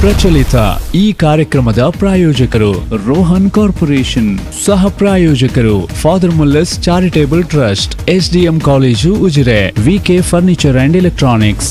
ಪ್ರಚಲಿತ ಈ ಕಾರ್ಯಕ್ರಮದ ಪ್ರಾಯೋಜಕರು ರೋಹನ್ ಕಾರ್ಪೊರೇಷನ್ ಸಹ ಪ್ರಾಯೋಜಕರು father Muller's charitable trust SDM college Ujire VK furniture and electronics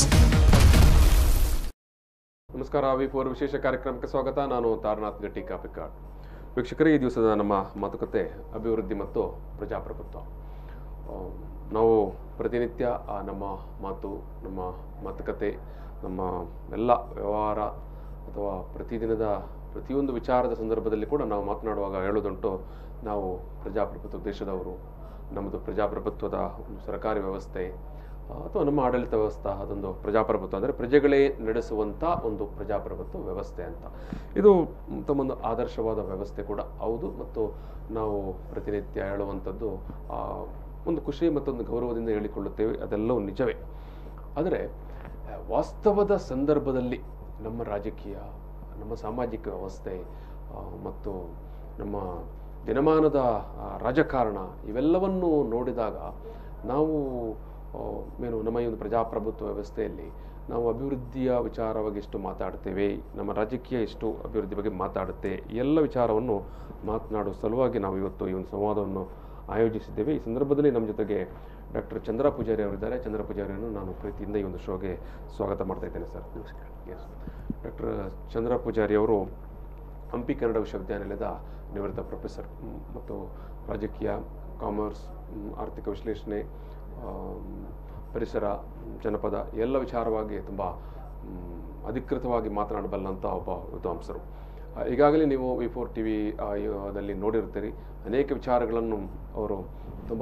ನಮಸ್ಕಾರ ವಿ ಫೋರ್ ವಿಶೇಷ ಕಾರ್ಯಕ್ರಮಕ್ಕೆ ಸ್ವಾಗತ ನಾನು ತಾರನಾಥ್ ಗಟ್ಟಿ ಕಾಪಿಕಾಡ್ ವೀಕ್ಷಕರೇ ಈ ದಿವಸದ ನಮ್ಮ ಮಾತುಕತೆ ಅಭಿವೃದ್ಧಿ ಮತ್ತು ಪ್ರಜಾಪ್ರಭುತ್ವ ಆ, ನಾವು ಪ್ರತಿನಿತ್ಯ ಆ, ನಮ್ಮ ಮಾತು ನಮ್ಮ ಮಾತುಕತೆ ನಮ್ಮ ಎಲ್ಲ ವ್ಯವಹಾರ ಅಥವಾ ಪ್ರತಿದಿನದ ಪ್ರತಿಯೊಂದು ವಿಚಾರದ ಸಂದರ್ಭದಲ್ಲಿ ಕೂಡ ನಾವು ಮಾತನಾಡುವಾಗ ಹೇಳೋದುಂಟು ನಾವು ಪ್ರಜಾಪ್ರಭುತ್ವ ದೇಶದವರು ನಮ್ಮದು ಪ್ರಜಾಪ್ರಭುತ್ವದ ಒಂದು ಸರ್ಕಾರಿ ವ್ಯವಸ್ಥೆ ಆ, ಅಥವಾ ನಮ್ಮ ಆಡಳಿತ ವ್ಯವಸ್ಥೆ ಅದೊಂದು ಪ್ರಜಾಪ್ರಭುತ್ವ ಅಂದರೆ ಪ್ರಜೆಗಳೇ ನಡೆಸುವಂಥ ಒಂದು ಪ್ರಜಾಪ್ರಭುತ್ವ ವ್ಯವಸ್ಥೆ ಅಂತ ಇದು ತಮ್ಮೊಂದು ಆದರ್ಶವಾದ ವ್ಯವಸ್ಥೆ ಕೂಡ ಹೌದು ಮತ್ತು ನಾವು ಪ್ರತಿನಿತ್ಯ ಹೇಳುವಂಥದ್ದು ಆ, ಒಂದು ಖುಷಿ ಮತ್ತೊಂದು ಗೌರವದಿಂದ ಹೇಳಿಕೊಳ್ಳುತ್ತೇವೆ ಅದೆಲ್ಲವೂ ನಿಜವೇ ಆದರೆ ಆ, ವಾಸ್ತವದ ಸಂದರ್ಭದಲ್ಲಿ ನಮ್ಮ ರಾಜಕೀಯ ನಮ್ಮ ಸಾಮಾಜಿಕ ವ್ಯವಸ್ಥೆ ಆ, ಮತ್ತು ನಮ್ಮ ದಿನಮಾನದ ಆ, ರಾಜಕಾರಣ ಇವೆಲ್ಲವನ್ನು ನೋಡಿದಾಗ ನಾವು ಆ, ಏನು ನಮ್ಮ ಈ ಒಂದು ಪ್ರಜಾಪ್ರಭುತ್ವ ವ್ಯವಸ್ಥೆಯಲ್ಲಿ ನಾವು ಅಭಿವೃದ್ಧಿಯ ವಿಚಾರವಾಗಿ ಎಷ್ಟು ಮಾತಾಡ್ತೇವೆ ನಮ್ಮ ರಾಜಕೀಯ ಎಷ್ಟು ಅಭಿವೃದ್ಧಿ ಬಗ್ಗೆ ಮಾತಾಡುತ್ತೆ ಈ ಎಲ್ಲ ವಿಚಾರವನ್ನು ಮಾತನಾಡುವ ಸಲುವಾಗಿ ನಾವು ಇವತ್ತು ಈ ಒಂದು ಸಂವಾದವನ್ನು ಆಯೋಜಿಸಿದ್ದೇವೆ ಈ ಸಂದರ್ಭದಲ್ಲಿ ನಮ್ಮ ಜೊತೆಗೆ ಡಾಕ್ಟರ್ ಚಂದ್ರ ಪೂಜಾರಿ ಅವರಿದ್ದಾರೆ ಚಂದ್ರ ಪೂಜಾರಿಯನ್ನು ನಾನು ಪ್ರೀತಿಯಿಂದ ಈ ಒಂದು ಶೋಗೆ ಸ್ವಾಗತ ಮಾಡ್ತಾ ಇದ್ದೇನೆ ಸರ್ ನಮಸ್ಕಾರ ಎಸ್ ಡಾಕ್ಟರ್ ಚಂದ್ರ ಪೂಜಾರಿ ಅವರು ಹಂಪಿ ಕನ್ನಡ ವಿಶ್ವವಿದ್ಯಾನಿಲಯದ ನಿವೃತ್ತ ಪ್ರೊಫೆಸರ್ ಮ್, ಮತ್ತು ರಾಜಕೀಯ ಕಾಮರ್ಸ್ ಮ್, ಆರ್ಥಿಕ ವಿಶ್ಲೇಷಣೆ ಆಮ್, ಪರಿಸರ ಮ್, ಜನಪದ ಎಲ್ಲ ವಿಚಾರವಾಗಿ ತುಂಬ ಮ್, ಅಧಿಕೃತವಾಗಿ ಮಾತನಾಡಬಲ್ಲಂಥ ಒಬ್ಬ ವಿದ್ವಾಂಸರು ಆ, ಈಗಾಗಲೇ ನೀವು ವಿ ಫೋರ್ ಟಿ ವಿ ದಲ್ಲಿ ನೋಡಿರ್ತೀರಿ ಅನೇಕ ವಿಚಾರಗಳನ್ನು ಅವರು ತುಂಬ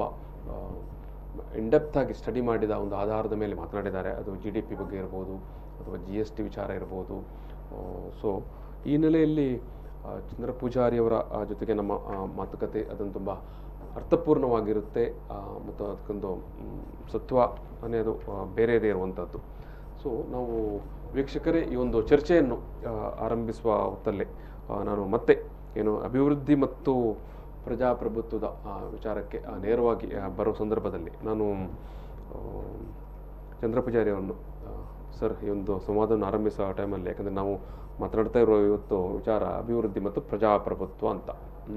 ಇನ್ಡೆಪ್ತ್ ಆಗಿ ಸ್ಟಡಿ ಮಾಡಿದ ಒಂದು ಆಧಾರದ ಮೇಲೆ ಮಾತನಾಡಿದ್ದಾರೆ ಅದು ಜಿ ಡಿ ಪಿ ಬಗ್ಗೆ ಇರ್ಬೋದು ಅಥವಾ ಜಿ ಎಸ್ ಟಿ ವಿಚಾರ ಇರ್ಬೋದು ಸೊ ಈ ಹಿನ್ನೆಲೆಯಲ್ಲಿ ಆ, ಚಂದ್ರ ಪೂಜಾರಿಯವರ ಆ, ಜೊತೆಗೆ ನಮ್ಮ ಆ, ಮಾತುಕತೆ ಅದನ್ನು ತುಂಬ ಅರ್ಥಪೂರ್ಣವಾಗಿರುತ್ತೆ ಆ, ಮತ್ತು ಅದಕ್ಕೊಂದು ಮ್, ಸತ್ವ ಅನ್ನೋದು ಆ, ಬೇರೆಯದೇ ಇರುವಂಥದ್ದು ಸೊ ನಾವು ವೀಕ್ಷಕರೇ ಈ ಒಂದು ಚರ್ಚೆಯನ್ನು ಆ, ಆರಂಭಿಸುವ ಹೊತ್ತಲ್ಲೇ ಆ, ನಾನು ಮತ್ತೆ ಏನು ಅಭಿವೃದ್ಧಿ ಮತ್ತು ಪ್ರಜಾಪ್ರಭುತ್ವದ ಆ, ವಿಚಾರಕ್ಕೆ ಆ, ನೇರವಾಗಿ ಆ, ಬರೋ ಸಂದರ್ಭದಲ್ಲಿ ನಾನು ಆ, ಚಂದ್ರ ಪೂಜಾರಿ ಅವರನ್ನು ಸರ್ ಈ ಒಂದು ಸಂವಾದವನ್ನು ಆರಂಭಿಸುವ ಟೈಮಲ್ಲಿ ಯಾಕಂದರೆ ನಾವು ಮಾತನಾಡ್ತಾ ಇರೋ ಇವತ್ತು ವಿಚಾರ ಅಭಿವೃದ್ಧಿ ಮತ್ತು ಪ್ರಜಾಪ್ರಭುತ್ವ ಅಂತ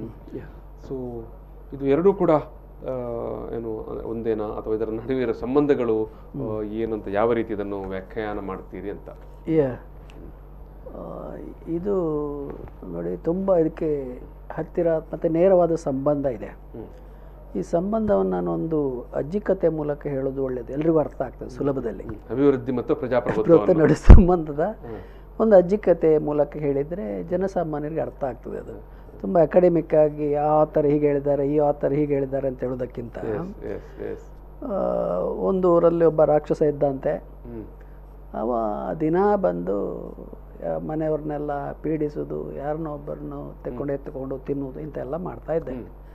ಸೊ ಇದು ಎರಡೂ ಕೂಡ ಆ, ಏನು ಒಂದೇನಾ ಅಥವಾ ಇದರ ನಡುವೆ ಇರೋ ಸಂಬಂಧಗಳು ಆ, ಏನಂತ ಯಾವ ರೀತಿ ಇದನ್ನು ವ್ಯಾಖ್ಯಾನ ಮಾಡ್ತೀರಿ ಅಂತ ಯಾ ಇದು ನೋಡಿ ತುಂಬ ಇದಕ್ಕೆ ಹತ್ತಿರ ಮತ್ತು ನೇರವಾದ ಸಂಬಂಧ ಇದೆ ಹ್ಮ್. ಈ ಸಂಬಂಧವನ್ನು ನಾನು ಒಂದು ಅಜ್ಜಿ ಕತೆ ಮೂಲಕ ಹೇಳೋದು ಒಳ್ಳೆಯದು ಎಲ್ರಿಗೂ ಅರ್ಥ ಆಗ್ತದೆ ಸುಲಭದಲ್ಲಿ ಅಭಿವೃದ್ಧಿ ಮತ್ತು ಪ್ರಜಾಪ್ರಭುತ್ವ ಪ್ರವೃತ್ತ ನಡು ಸಂಬಂಧದ ಒಂದು ಅಜ್ಜಿ ಕತೆ ಮೂಲಕ ಹೇಳಿದರೆ ಜನಸಾಮಾನ್ಯರಿಗೆ ಅರ್ಥ ಆಗ್ತದೆ ಅದು ತುಂಬ ಅಕಾಡೆಮಿಕ್ ಆಗಿ ಆ ಥರ ಹೀಗೆ ಹೇಳಿದ್ದಾರೆ ಈ ಆ ಥರ ಹೀಗೆ ಹೇಳಿದ್ದಾರೆ ಅಂತ ಹೇಳೋದಕ್ಕಿಂತ ಎಸ್ ಎಸ್ ಆ, ಒಂದು ಊರಲ್ಲಿ ಒಬ್ಬ ರಾಕ್ಷಸ ಇದ್ದಂತೆ ಹ್ಮ್ ಅವ ದಿನ ಬಂದು ಆ, ಮನೆಯವ್ರನ್ನೆಲ್ಲ ಪೀಡಿಸೋದು ಯಾರನ್ನೋ ಒಬ್ಬರನ್ನು ತೆಕ್ಕೊಂಡು ಎತ್ತುಕೊಂಡು ತಿನ್ನುವುದು ಇಂಥೆಲ್ಲ ಮಾಡ್ತಾ ಇದ್ದೆ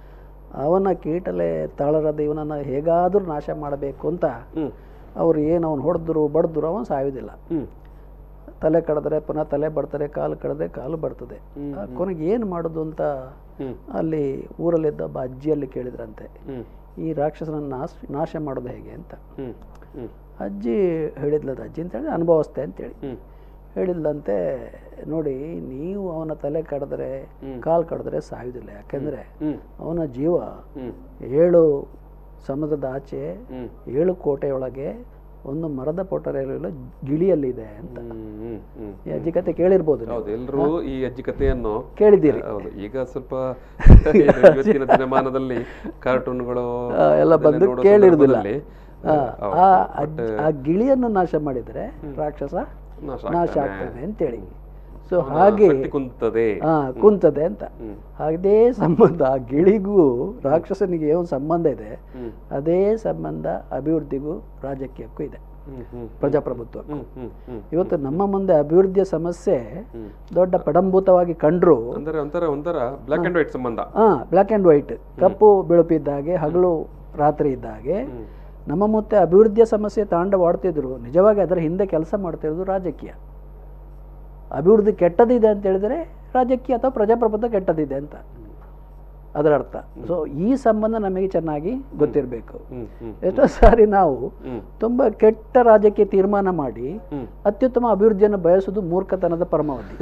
ಅವನ ಕೀಟಲೆ ತಾಳರದ ಇವನನ್ನು ಹೇಗಾದರೂ ನಾಶ ಮಾಡಬೇಕು ಅಂತ ಹ್ಮ್ ಅವ್ರು ಏನು ಅವನು ಹೊಡೆದ್ರು ಬಡ್ದ್ರು ಅವನು ಸಾಯೋದಿಲ್ಲ ಹ್ಮ್ ತಲೆ ಕಡಿದ್ರೆ ಪುನಃ ತಲೆ ಬಡ್ತಾರೆ ಕಾಲು ಕಡಿದ್ರೆ ಕಾಲು ಬರ್ತದೆ ಹ್ಮ್, ಆ, ಕೊನೆಗೆ ಏನು ಮಾಡೋದು ಅಂತ ಹ್ಮ್ ಅಲ್ಲಿ ಊರಲ್ಲಿದ್ದ ಒಬ್ಬ ಅಜ್ಜಿಯಲ್ಲಿ ಕೇಳಿದ್ರಂತೆ ಹ್ಮ್ ಈ ರಾಕ್ಷಸನ ನಾಶ ನಾಶ ಮಾಡೋದು ಹೇಗೆ ಅಂತ ಹ್ಮ್ ಹ್ಮ್ ಅಜ್ಜಿ ಹೇಳಿದ್ಲದ ಅಜ್ಜಿ ಅಂತ ಹೇಳಿ ಅನುಭವಿಸ್ತೆ ಅಂತೇಳಿ ಹ್ಮ್ ಹೇಳಿದ್ದಂತೆ ನೋಡಿ ನೀವು ಅವನ ತಲೆ ಕಡಿದ್ರೆ ಕಾಲು ಕಡಿದ್ರೆ ಸಾಯುವುದಿಲ್ಲ ಯಾಕೆಂದರೆ ಹ್ಮ್ ಅವನ ಜೀವ ಹ್ಮ್ ಏಳು ಸಮುದ್ರದ ಆಚೆ ಹ್ಮ್ ಏಳು ಕೋಟೆಯೊಳಗೆ ಒಂದು ಮರದ ಪೊಟರೆಯಲ್ಲ ಗಿಳಿಯಲ್ಲಿದೆ ಅಂತ ಹ್ಮ್ ಹ್ಮ್ ಹ್ಮ್ ಈ ಅಜ್ಜಿ ಕತೆ ಕೇಳಿರ್ಬೋದು ನೀವು. ಹೌದು ಎಲ್ಲರೂ ಈ ಅಜ್ಜಿ ಕಥೆಯನ್ನು ಕೇಳಿದ್ದೀರಿ ಹೌದು ಈಗ ಸ್ವಲ್ಪ ಇವತ್ತಿನ ದಿನಮಾನದಲ್ಲಿ ಕಾರ್ಟೂನ್ಗಳು ಆ, ಎಲ್ಲ ಅದನ್ನೇ ಬಂದು ನೋಡೋ ಕೇಳಿರುವುದಿಲ್ಲ ಸಂದರ್ಭದಲ್ಲಿ, ಆ, ಹೌದು. ಆ ಅಜ್ಜಿ ಆ ಗಿಳಿಯನ್ನು ನಾಶ ಮಾಡಿದರೆ ರಾಕ್ಷಸ ನಾಶ ನಾಶ ಆಗ್ತಾನೆ. ಆಗ್ತಾನೆ ಅಂತೇಳಿ ಸೊ ಅವನ ಹಾಗೆ ಶಕ್ತಿ ಕುಂತದೆ ಹಾ ಕುಂತದೆ ಅಂತ ಹ್ಮ್. ಅದೇ ಸಂಬಂಧ ಆ ಗಿಳಿಗೂ ರಾಕ್ಷಸನಿಗೆ ಏನು ಸಂಬಂಧ ಇದೆ ಹ್ಮ್ ಅದೇ ಸಂಬಂಧ ಅಭಿವೃದ್ಧಿಗೂ ರಾಜಕೀಯಕ್ಕೂ ಇದೆ ಹ್ಮ್ ಹ್ಮ್ ಪ್ರಜಾಪ್ರಭುತ್ವ ಹ್ಮ್ ಹ್ಮ್ ಹ್ಮ್ ಇವತ್ತು ನಮ್ಮ ಮುಂದೆ ಅಭಿವೃದ್ಧಿಯ ಸಮಸ್ಯೆ ಹ್ಮ್. ದೊಡ್ಡ ಪಡಂಭೂತವಾಗಿ ಕಂಡ್ರು ಅಂದರೆ ಒಂಥರ ಒಂಥರ ಬ್ಲಾಕ್ ಅಂಡ್ ವೈಟ್ ಸಂಬಂಧ ಹಾ ಬ್ಲ್ಯಾಕ್ ಆ್ಯಂಡ್ ವೈಟ್ ಕಪ್ಪು ಬಿಳುಪು ಇದ್ದಾಗೆ ಹಗಲು ರಾತ್ರಿ ಇದ್ದಾಗೆ ಹ್ಮ್. ನಮ್ಮ ಮತ್ತೆ ಅಭಿವೃದ್ಧಿಯ ಸಮಸ್ಯೆ ತಾಂಡವಾಡ್ತಿದ್ರು ನಿಜವಾಗಿ ಅದರ ಹಿಂದೆ ಕೆಲಸ ಮಾಡ್ತಿರೋದು ರಾಜಕೀಯ ಅಭಿವೃದ್ಧಿ ಕೆಟ್ಟದಿದೆ ಅಂತ ಹೇಳಿದ್ರೆ ರಾಜಕೀಯ ಅಥವಾ ಪ್ರಜಾಪ್ರಭುತ್ವ ಕೆಟ್ಟದಿದೆ ಅಂತ ಅದರ ಅರ್ಥ ಸೊ ಈ ಸಂಬಂಧ ನಮಗೆ ಚೆನ್ನಾಗಿ ಗೊತ್ತಿರಬೇಕು ಹ್ಮ್ ಹ್ಮ್ ಎಷ್ಟೋ ಸಾರಿ ನಾವು ಹ್ಮ್ ತುಂಬ ಕೆಟ್ಟ ರಾಜ್ಯಕ್ಕೆ ತೀರ್ಮಾನ ಮಾಡಿ ಹ್ಮ್ ಅತ್ಯುತ್ತಮ ಅಭಿವೃದ್ಧಿಯನ್ನು ಬಯಸುವುದು ಮೂರ್ಖತನದ ಪರಮಾವಧಿ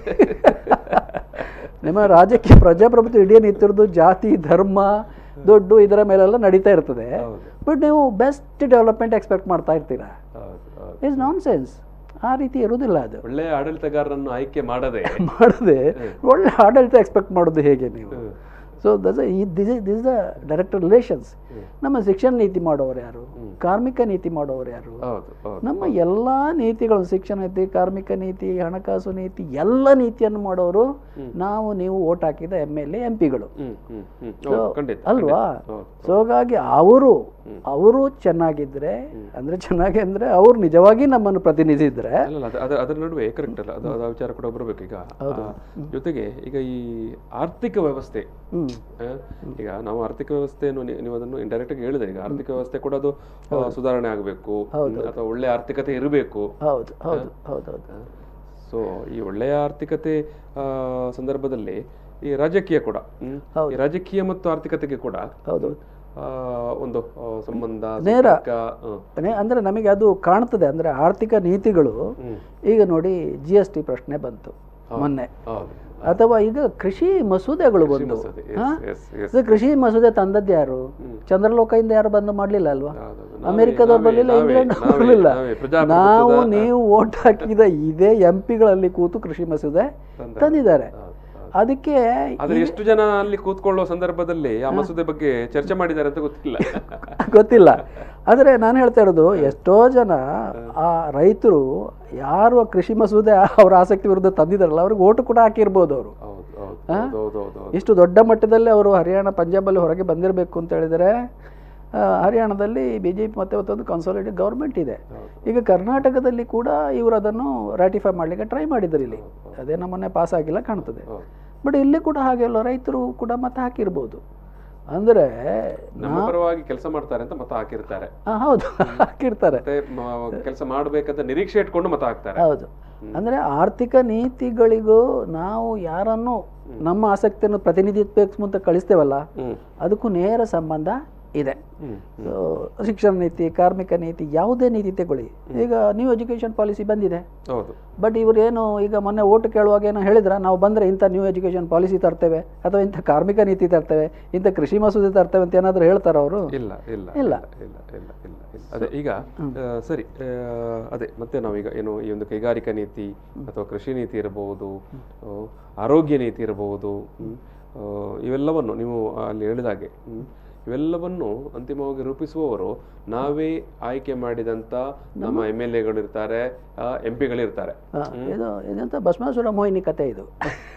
ನಿಮ್ಮ ರಾಜ್ಯಕ್ಕೆ ಪ್ರಜಾಪ್ರಭುತ್ವ ಇಡೀ ನಿಂತಿರೋದು ಜಾತಿ ಧರ್ಮ ದುಡ್ಡು ಇದರ ಮೇಲೆಲ್ಲ ನಡೀತಾ ಇರ್ತದೆ ಹೌದು ಬಟ್ ನೀವು ಬೆಸ್ಟ್ ಡೆವಲಪ್ಮೆಂಟ್ ಎಕ್ಸ್ಪೆಕ್ಟ್ ಮಾಡ್ತಾ ಇರ್ತೀರಾ ಹೌದು ಹೌದು ಇಸ್ ನಾನ್ ಸೆನ್ಸ್ ಆ ರೀತಿ ಇರುವುದಿಲ್ಲ ಅದು ಒಳ್ಳೆಯ ಆಡಳಿತಗಾರರನ್ನು ಆಯ್ಕೆ ಮಾಡದೆ ಮಾಡದೆ ಒಳ್ಳೆ ಆಡಳಿತ ಎಕ್ಸ್ಪೆಕ್ಟ್ ಮಾಡೋದು ಹೇಗೆ ನೀವು so thus this this the direct relations ನಮ್ಮ ಶಿಕ್ಷಣ ನೀತಿ ಮಾಡೋರು ಯಾರು ಕಾರ್ಮಿಕ ನೀತಿ ಮಾಡೋರು ಯಾರು ಹೌದು ಹೌದು ನಮ್ಮ ಎಲ್ಲ ನೀತಿಗಳು ಶಿಕ್ಷಣ ನೀತಿ ಕಾರ್ಮಿಕ ನೀತಿ ಹಣಕಾಸು ನೀತಿ ಎಲ್ಲ ನೀತಿಯನ್ನು ಮಾಡೋರು ನಾವು ನೀವು ಓಟ್ ಹಾಕಿದ ಎಮ್ ಎಲ್ ಎ ಎಂ ಪಿಗಳು ಹ್ಮ್ ಹ್ಮ್ ಹ್ಮ್ ಹೌದು ಖಂಡಿತ ಅಲ್ವಾ ಹೌದು ಸೊ ಹಾಗಾಗಿ ಅವರು ಅವರು ಚೆನ್ನಾಗಿದ್ರೆ ಅಂದ್ರೆ ಚೆನ್ನಾಗಿ ಅಂದ್ರೆ ಅವ್ರು ನಿಜವಾಗಿ ನಮ್ಮನ್ನು ಪ್ರತಿನಿಧಿಸಿದ್ರೆ ಅಲ್ಲ ಅಲ್ಲ, ಅದ ಅದರ ನಡುವೆ ಕರೆಕ್ಟ್ ಅಲ್ಲ ಅದು ಅದು ವಿಚಾರ ಕೂಡ ಬರಬೇಕು ಈಗ ಆ, ಜೊತೆಗೆ ಈಗ ಈ ಆರ್ಥಿಕ ವ್ಯವಸ್ಥೆ ಹ್ಮ್ ಆ, ಈಗ ನಾವು ಆರ್ಥಿಕ ವ್ಯವಸ್ಥೆಯನ್ನು ನೀ- ನೀವು ಅದನ್ನು ಇಂಡೈರೆಕ್ಟ್ ಆಗಿ ಹೇಳಿದ್ರೆ ಈಗ ಆರ್ಥಿಕ ವ್ಯವಸ್ಥೆ ಕೂಡ ಅದು ಆ, ಸುಧಾರಣೆ ಆಗಬೇಕು ಅಥವಾ ಒಳ್ಳೆ ಆರ್ಥಿಕತೆ ಇರಬೇಕು ಹೌದು ಹೌದು ಹೌದು ಹೌದು ಸೊ ಈ ಒಳ್ಳೆಯ ಆರ್ಥಿಕತೆ ಆ, ಸಂದರ್ಭದಲ್ಲಿ ಈ ರಾಜಕೀಯ ಕೂಡ ಹ್ಮ್? ಈ ರಾಜಕೀಯ ಮತ್ತು ಆರ್ಥಿಕತೆಗೆ ಕೂಡ ಹೌದು ಆ, ಒಂದು ಆ, ಸಂಬಂಧ ನೇರ. ಸಂಪರ್ಕ, ಹ. ಅನೇ- ಅಂದ್ರೆ ನಮಗೆ ಅದು ಕಾಣ್ತದೆ ಅಂದ್ರೆ ಆರ್ಥಿಕ ನೀತಿಗಳು ಹ್ಮ್. ಈಗ ನೋಡಿ ಜಿ ಎಸ್ ಟಿ ಪ್ರಶ್ನೆ ಬಂತು ಮೊನ್ನೆ ಹೌದು ಅಥವಾ ಈಗ ಕೃಷಿ ಮಸೂದೆಗಳು ಬಂದು ಮಸೂದೆ, yes, ಹಾ? yes, yes. ಇದು ಕೃಷಿ ಮಸೂದೆ ತಂದದ್ದು ಯಾರು ಚಂದ್ರಲೋಕದಿಂದ ಯಾರು ಬಂದು ಮಾಡ್ಲಿಲ್ಲ ಅಲ್ವಾ ಹೌದೌದು. ನಾವೇ- ಅಮೆರಿಕದವ್ರು ನಾವೇ- ಬರ್ಲಿಲ್ಲ ನಾವೇ- ಇಂಗ್ಲೆಂಡ್ ನಾವೇ- ಬರಲಿಲ್ಲ ನಾವೇ ಪ್ರಜಾಪ್ರಭುತ್ವದ- ನಾವು ನೀವು ಓಟ್ ಹಾಕಿದ ಇದೇ ಎಂ ಪಿಗಳಲ್ಲಿ ಕೂತು ಕೃಷಿ ಮಸೂದೆ ತಂದ- ತಂದಿದ್ದಾರೆ ಹೌದು, ಹೌದು. ಅದಕ್ಕೆ ಆದ್ರೆ ಎಷ್ಟು ಜನ ಅಲ್ಲಿ ಕೂತ್ಕೊಳ್ಳೋ ಸಂದರ್ಭದಲ್ಲಿ ಆ ಮಸೂದೆ ಬಗ್ಗೆ ಚರ್ಚೆ ಮಾಡಿದ್ದಾರೆ ಅಂತ ಗೊತ್ತಿಲ್ಲ ಗೊತ್ತಿಲ್ಲ ಆದರೆ ನಾನು ಹೇಳ್ತಾ ಇರೋದು ಎಷ್ಟೋ ಜನ ಆ ರೈತರು ಯಾರು ಆ ಕೃಷಿ ಮಸೂದೆ ಅವ್ರ ಆಸಕ್ತಿ ವಿರುದ್ಧ ತಂದಿದ್ದಾರಲ್ಲ ಅವ್ರಿಗೆ ಓಟು ಕೂಡ ಹಾಕಿರ್ಬೋದು ಅವರು ಹೌದು ಹೌದು ಹೌದು ಹೌದು ಹೌದು ಹೌದು ಇಷ್ಟು ದೊಡ್ಡ ಮಟ್ಟದಲ್ಲಿ ಅವರು ಹರಿಯಾಣ ಪಂಜಾಬಲ್ಲಿ ಹೊರಗೆ ಬಂದಿರಬೇಕು ಅಂತ ಹೇಳಿದರೆ ಆ, ಹರಿಯಾಣದಲ್ಲಿ ಬಿ ಜೆ ಪಿ ಮತ್ತೆ ಮತ್ತೊಂದು ಕನ್ಸಾಲಿಡೇಟ್ ಗೌರ್ಮೆಂಟ್ ಇದೆ ಈಗ ಕರ್ನಾಟಕದಲ್ಲಿ ಕೂಡ ಇವರು ಅದನ್ನು ರಾಟಿಫೈ ಮಾಡಲಿಕ್ಕೆ ಟ್ರೈ ಮಾಡಿದ್ರು ಇಲ್ಲಿ ಅದೇ ನಮ್ಮನ್ನೇ ಪಾಸ್ ಆಗಿಲ್ಲ ಕಾಣ್ತದೆ ಹೌದು. ಬಟ್ ಇಲ್ಲಿ ಕೂಡ ಹಾಗೆಲ್ಲ ರೈತರು ಕೂಡ ಮತ್ತೆ ಹಾಕಿರ್ಬೋದು ಅಂದರೆ ನಮ್ಮ ಪರವಾಗಿ ಕೆಲಸ ಮಾಡ್ತಾರೆ ಅಂತ ಮತ ಹಾಕಿರ್ತಾರೆ ಆ, ಹೌದು ಹಾಕಿರ್ತಾರೆ ಮತ್ತೆ ಕೆಲಸ ಮಾಡ್ಬೇಕಂತ ನಿರೀಕ್ಷೆ ಇಟ್ಕೊಂಡು ಮತ ಹಾಕ್ತಾರೆ ಹೌದು ಅಂದರೆ ಆರ್ಥಿಕ ನೀತಿಗಳಿಗೂ ನಾವು ಯಾರನ್ನು ನಮ್ಮ ಆಸಕ್ತಿಯನ್ನು ಪ್ರತಿನಿಧಿಸಬೇಕು ಅಂತ ಕಳಿಸ್ತೇವಲ್ಲ ಹ್ಮ್ ಅದಕ್ಕೂ ನೇರ ಸಂಬಂಧ ಇದೆ ಹ್ಮ್ ಸೊ, ಶಿಕ್ಷಣ ನೀತಿ ಕಾರ್ಮಿಕ ನೀತಿ ಯಾವುದೇ ನೀತಿ ತಗೊಳ್ಳಿ ಈಗ ನ್ಯೂ ಎಜುಕೇಷನ್ ಪಾಲಿಸಿ ಬಂದಿದೆ ಹೌದು ಬಟ್ ಇವರು ಏನು ಈಗ ಮೊನ್ನೆ ಓಟ್ ಕೇಳುವಾಗ ಏನೋ ಹೇಳಿದ್ರ ನಾವು ಬಂದರೆ ಇಂಥ ನ್ಯೂ ಎಜುಕೇಷನ್ ಪಾಲಿಸಿ ತರ್ತೇವೆ ಅಥವಾ ಇಂಥ ಕಾರ್ಮಿಕ ನೀತಿ ತರ್ತೇವೆ ಇಂಥ ಕೃಷಿ ಮಸೂದೆ ತರ್ತೇವೆ ಅಂತ ಏನಾದರೂ ಹೇಳ್ತಾರ ಅವರು ಇಲ್ಲ ಇಲ್ಲ ಇಲ್ಲ. ಇಲ್ಲ ಇಲ್ಲ ಇಲ್ಲ ಇಲ್ಲ ಅದೇ ಈಗ ಆ, ಸರಿ ಆ, ಅದೇ ಮತ್ತೆ ನಾವೀಗ ಏನು ಈ ಒಂದು ಕೈಗಾರಿಕಾ ನೀತಿ ಅಥವಾ ಕೃಷಿ ನೀತಿ ಇರಬಹುದು ಆ, ಆರೋಗ್ಯ ನೀತಿ ಇರಬಹುದು ಹ್ಮ್, ಆ, ಇವೆಲ್ಲವನ್ನು ನೀವು ಅಲ್ಲಿ ಹೇಳಿದಾಗೆ ಹ್ಮ್, ಇವೆಲ್ಲವನ್ನು ಅಂತಿಮವಾಗಿ ರೂಪಿಸುವವರು ನಾವೇ ಆಯ್ಕೆ ಮಾಡಿದಂತ ನಮ್ಮ ಎಮ್ ಎಲ್ ಎಗಳಿರ್ತಾರೆ ಎಂ ಪಿಗಳಿರ್ತಾರೆ ಆ, ಇದು ಇದಂತ ಭಸ್ಮಾಸುರ ಮೋಹಿನಿ ಕತೆ ಇದು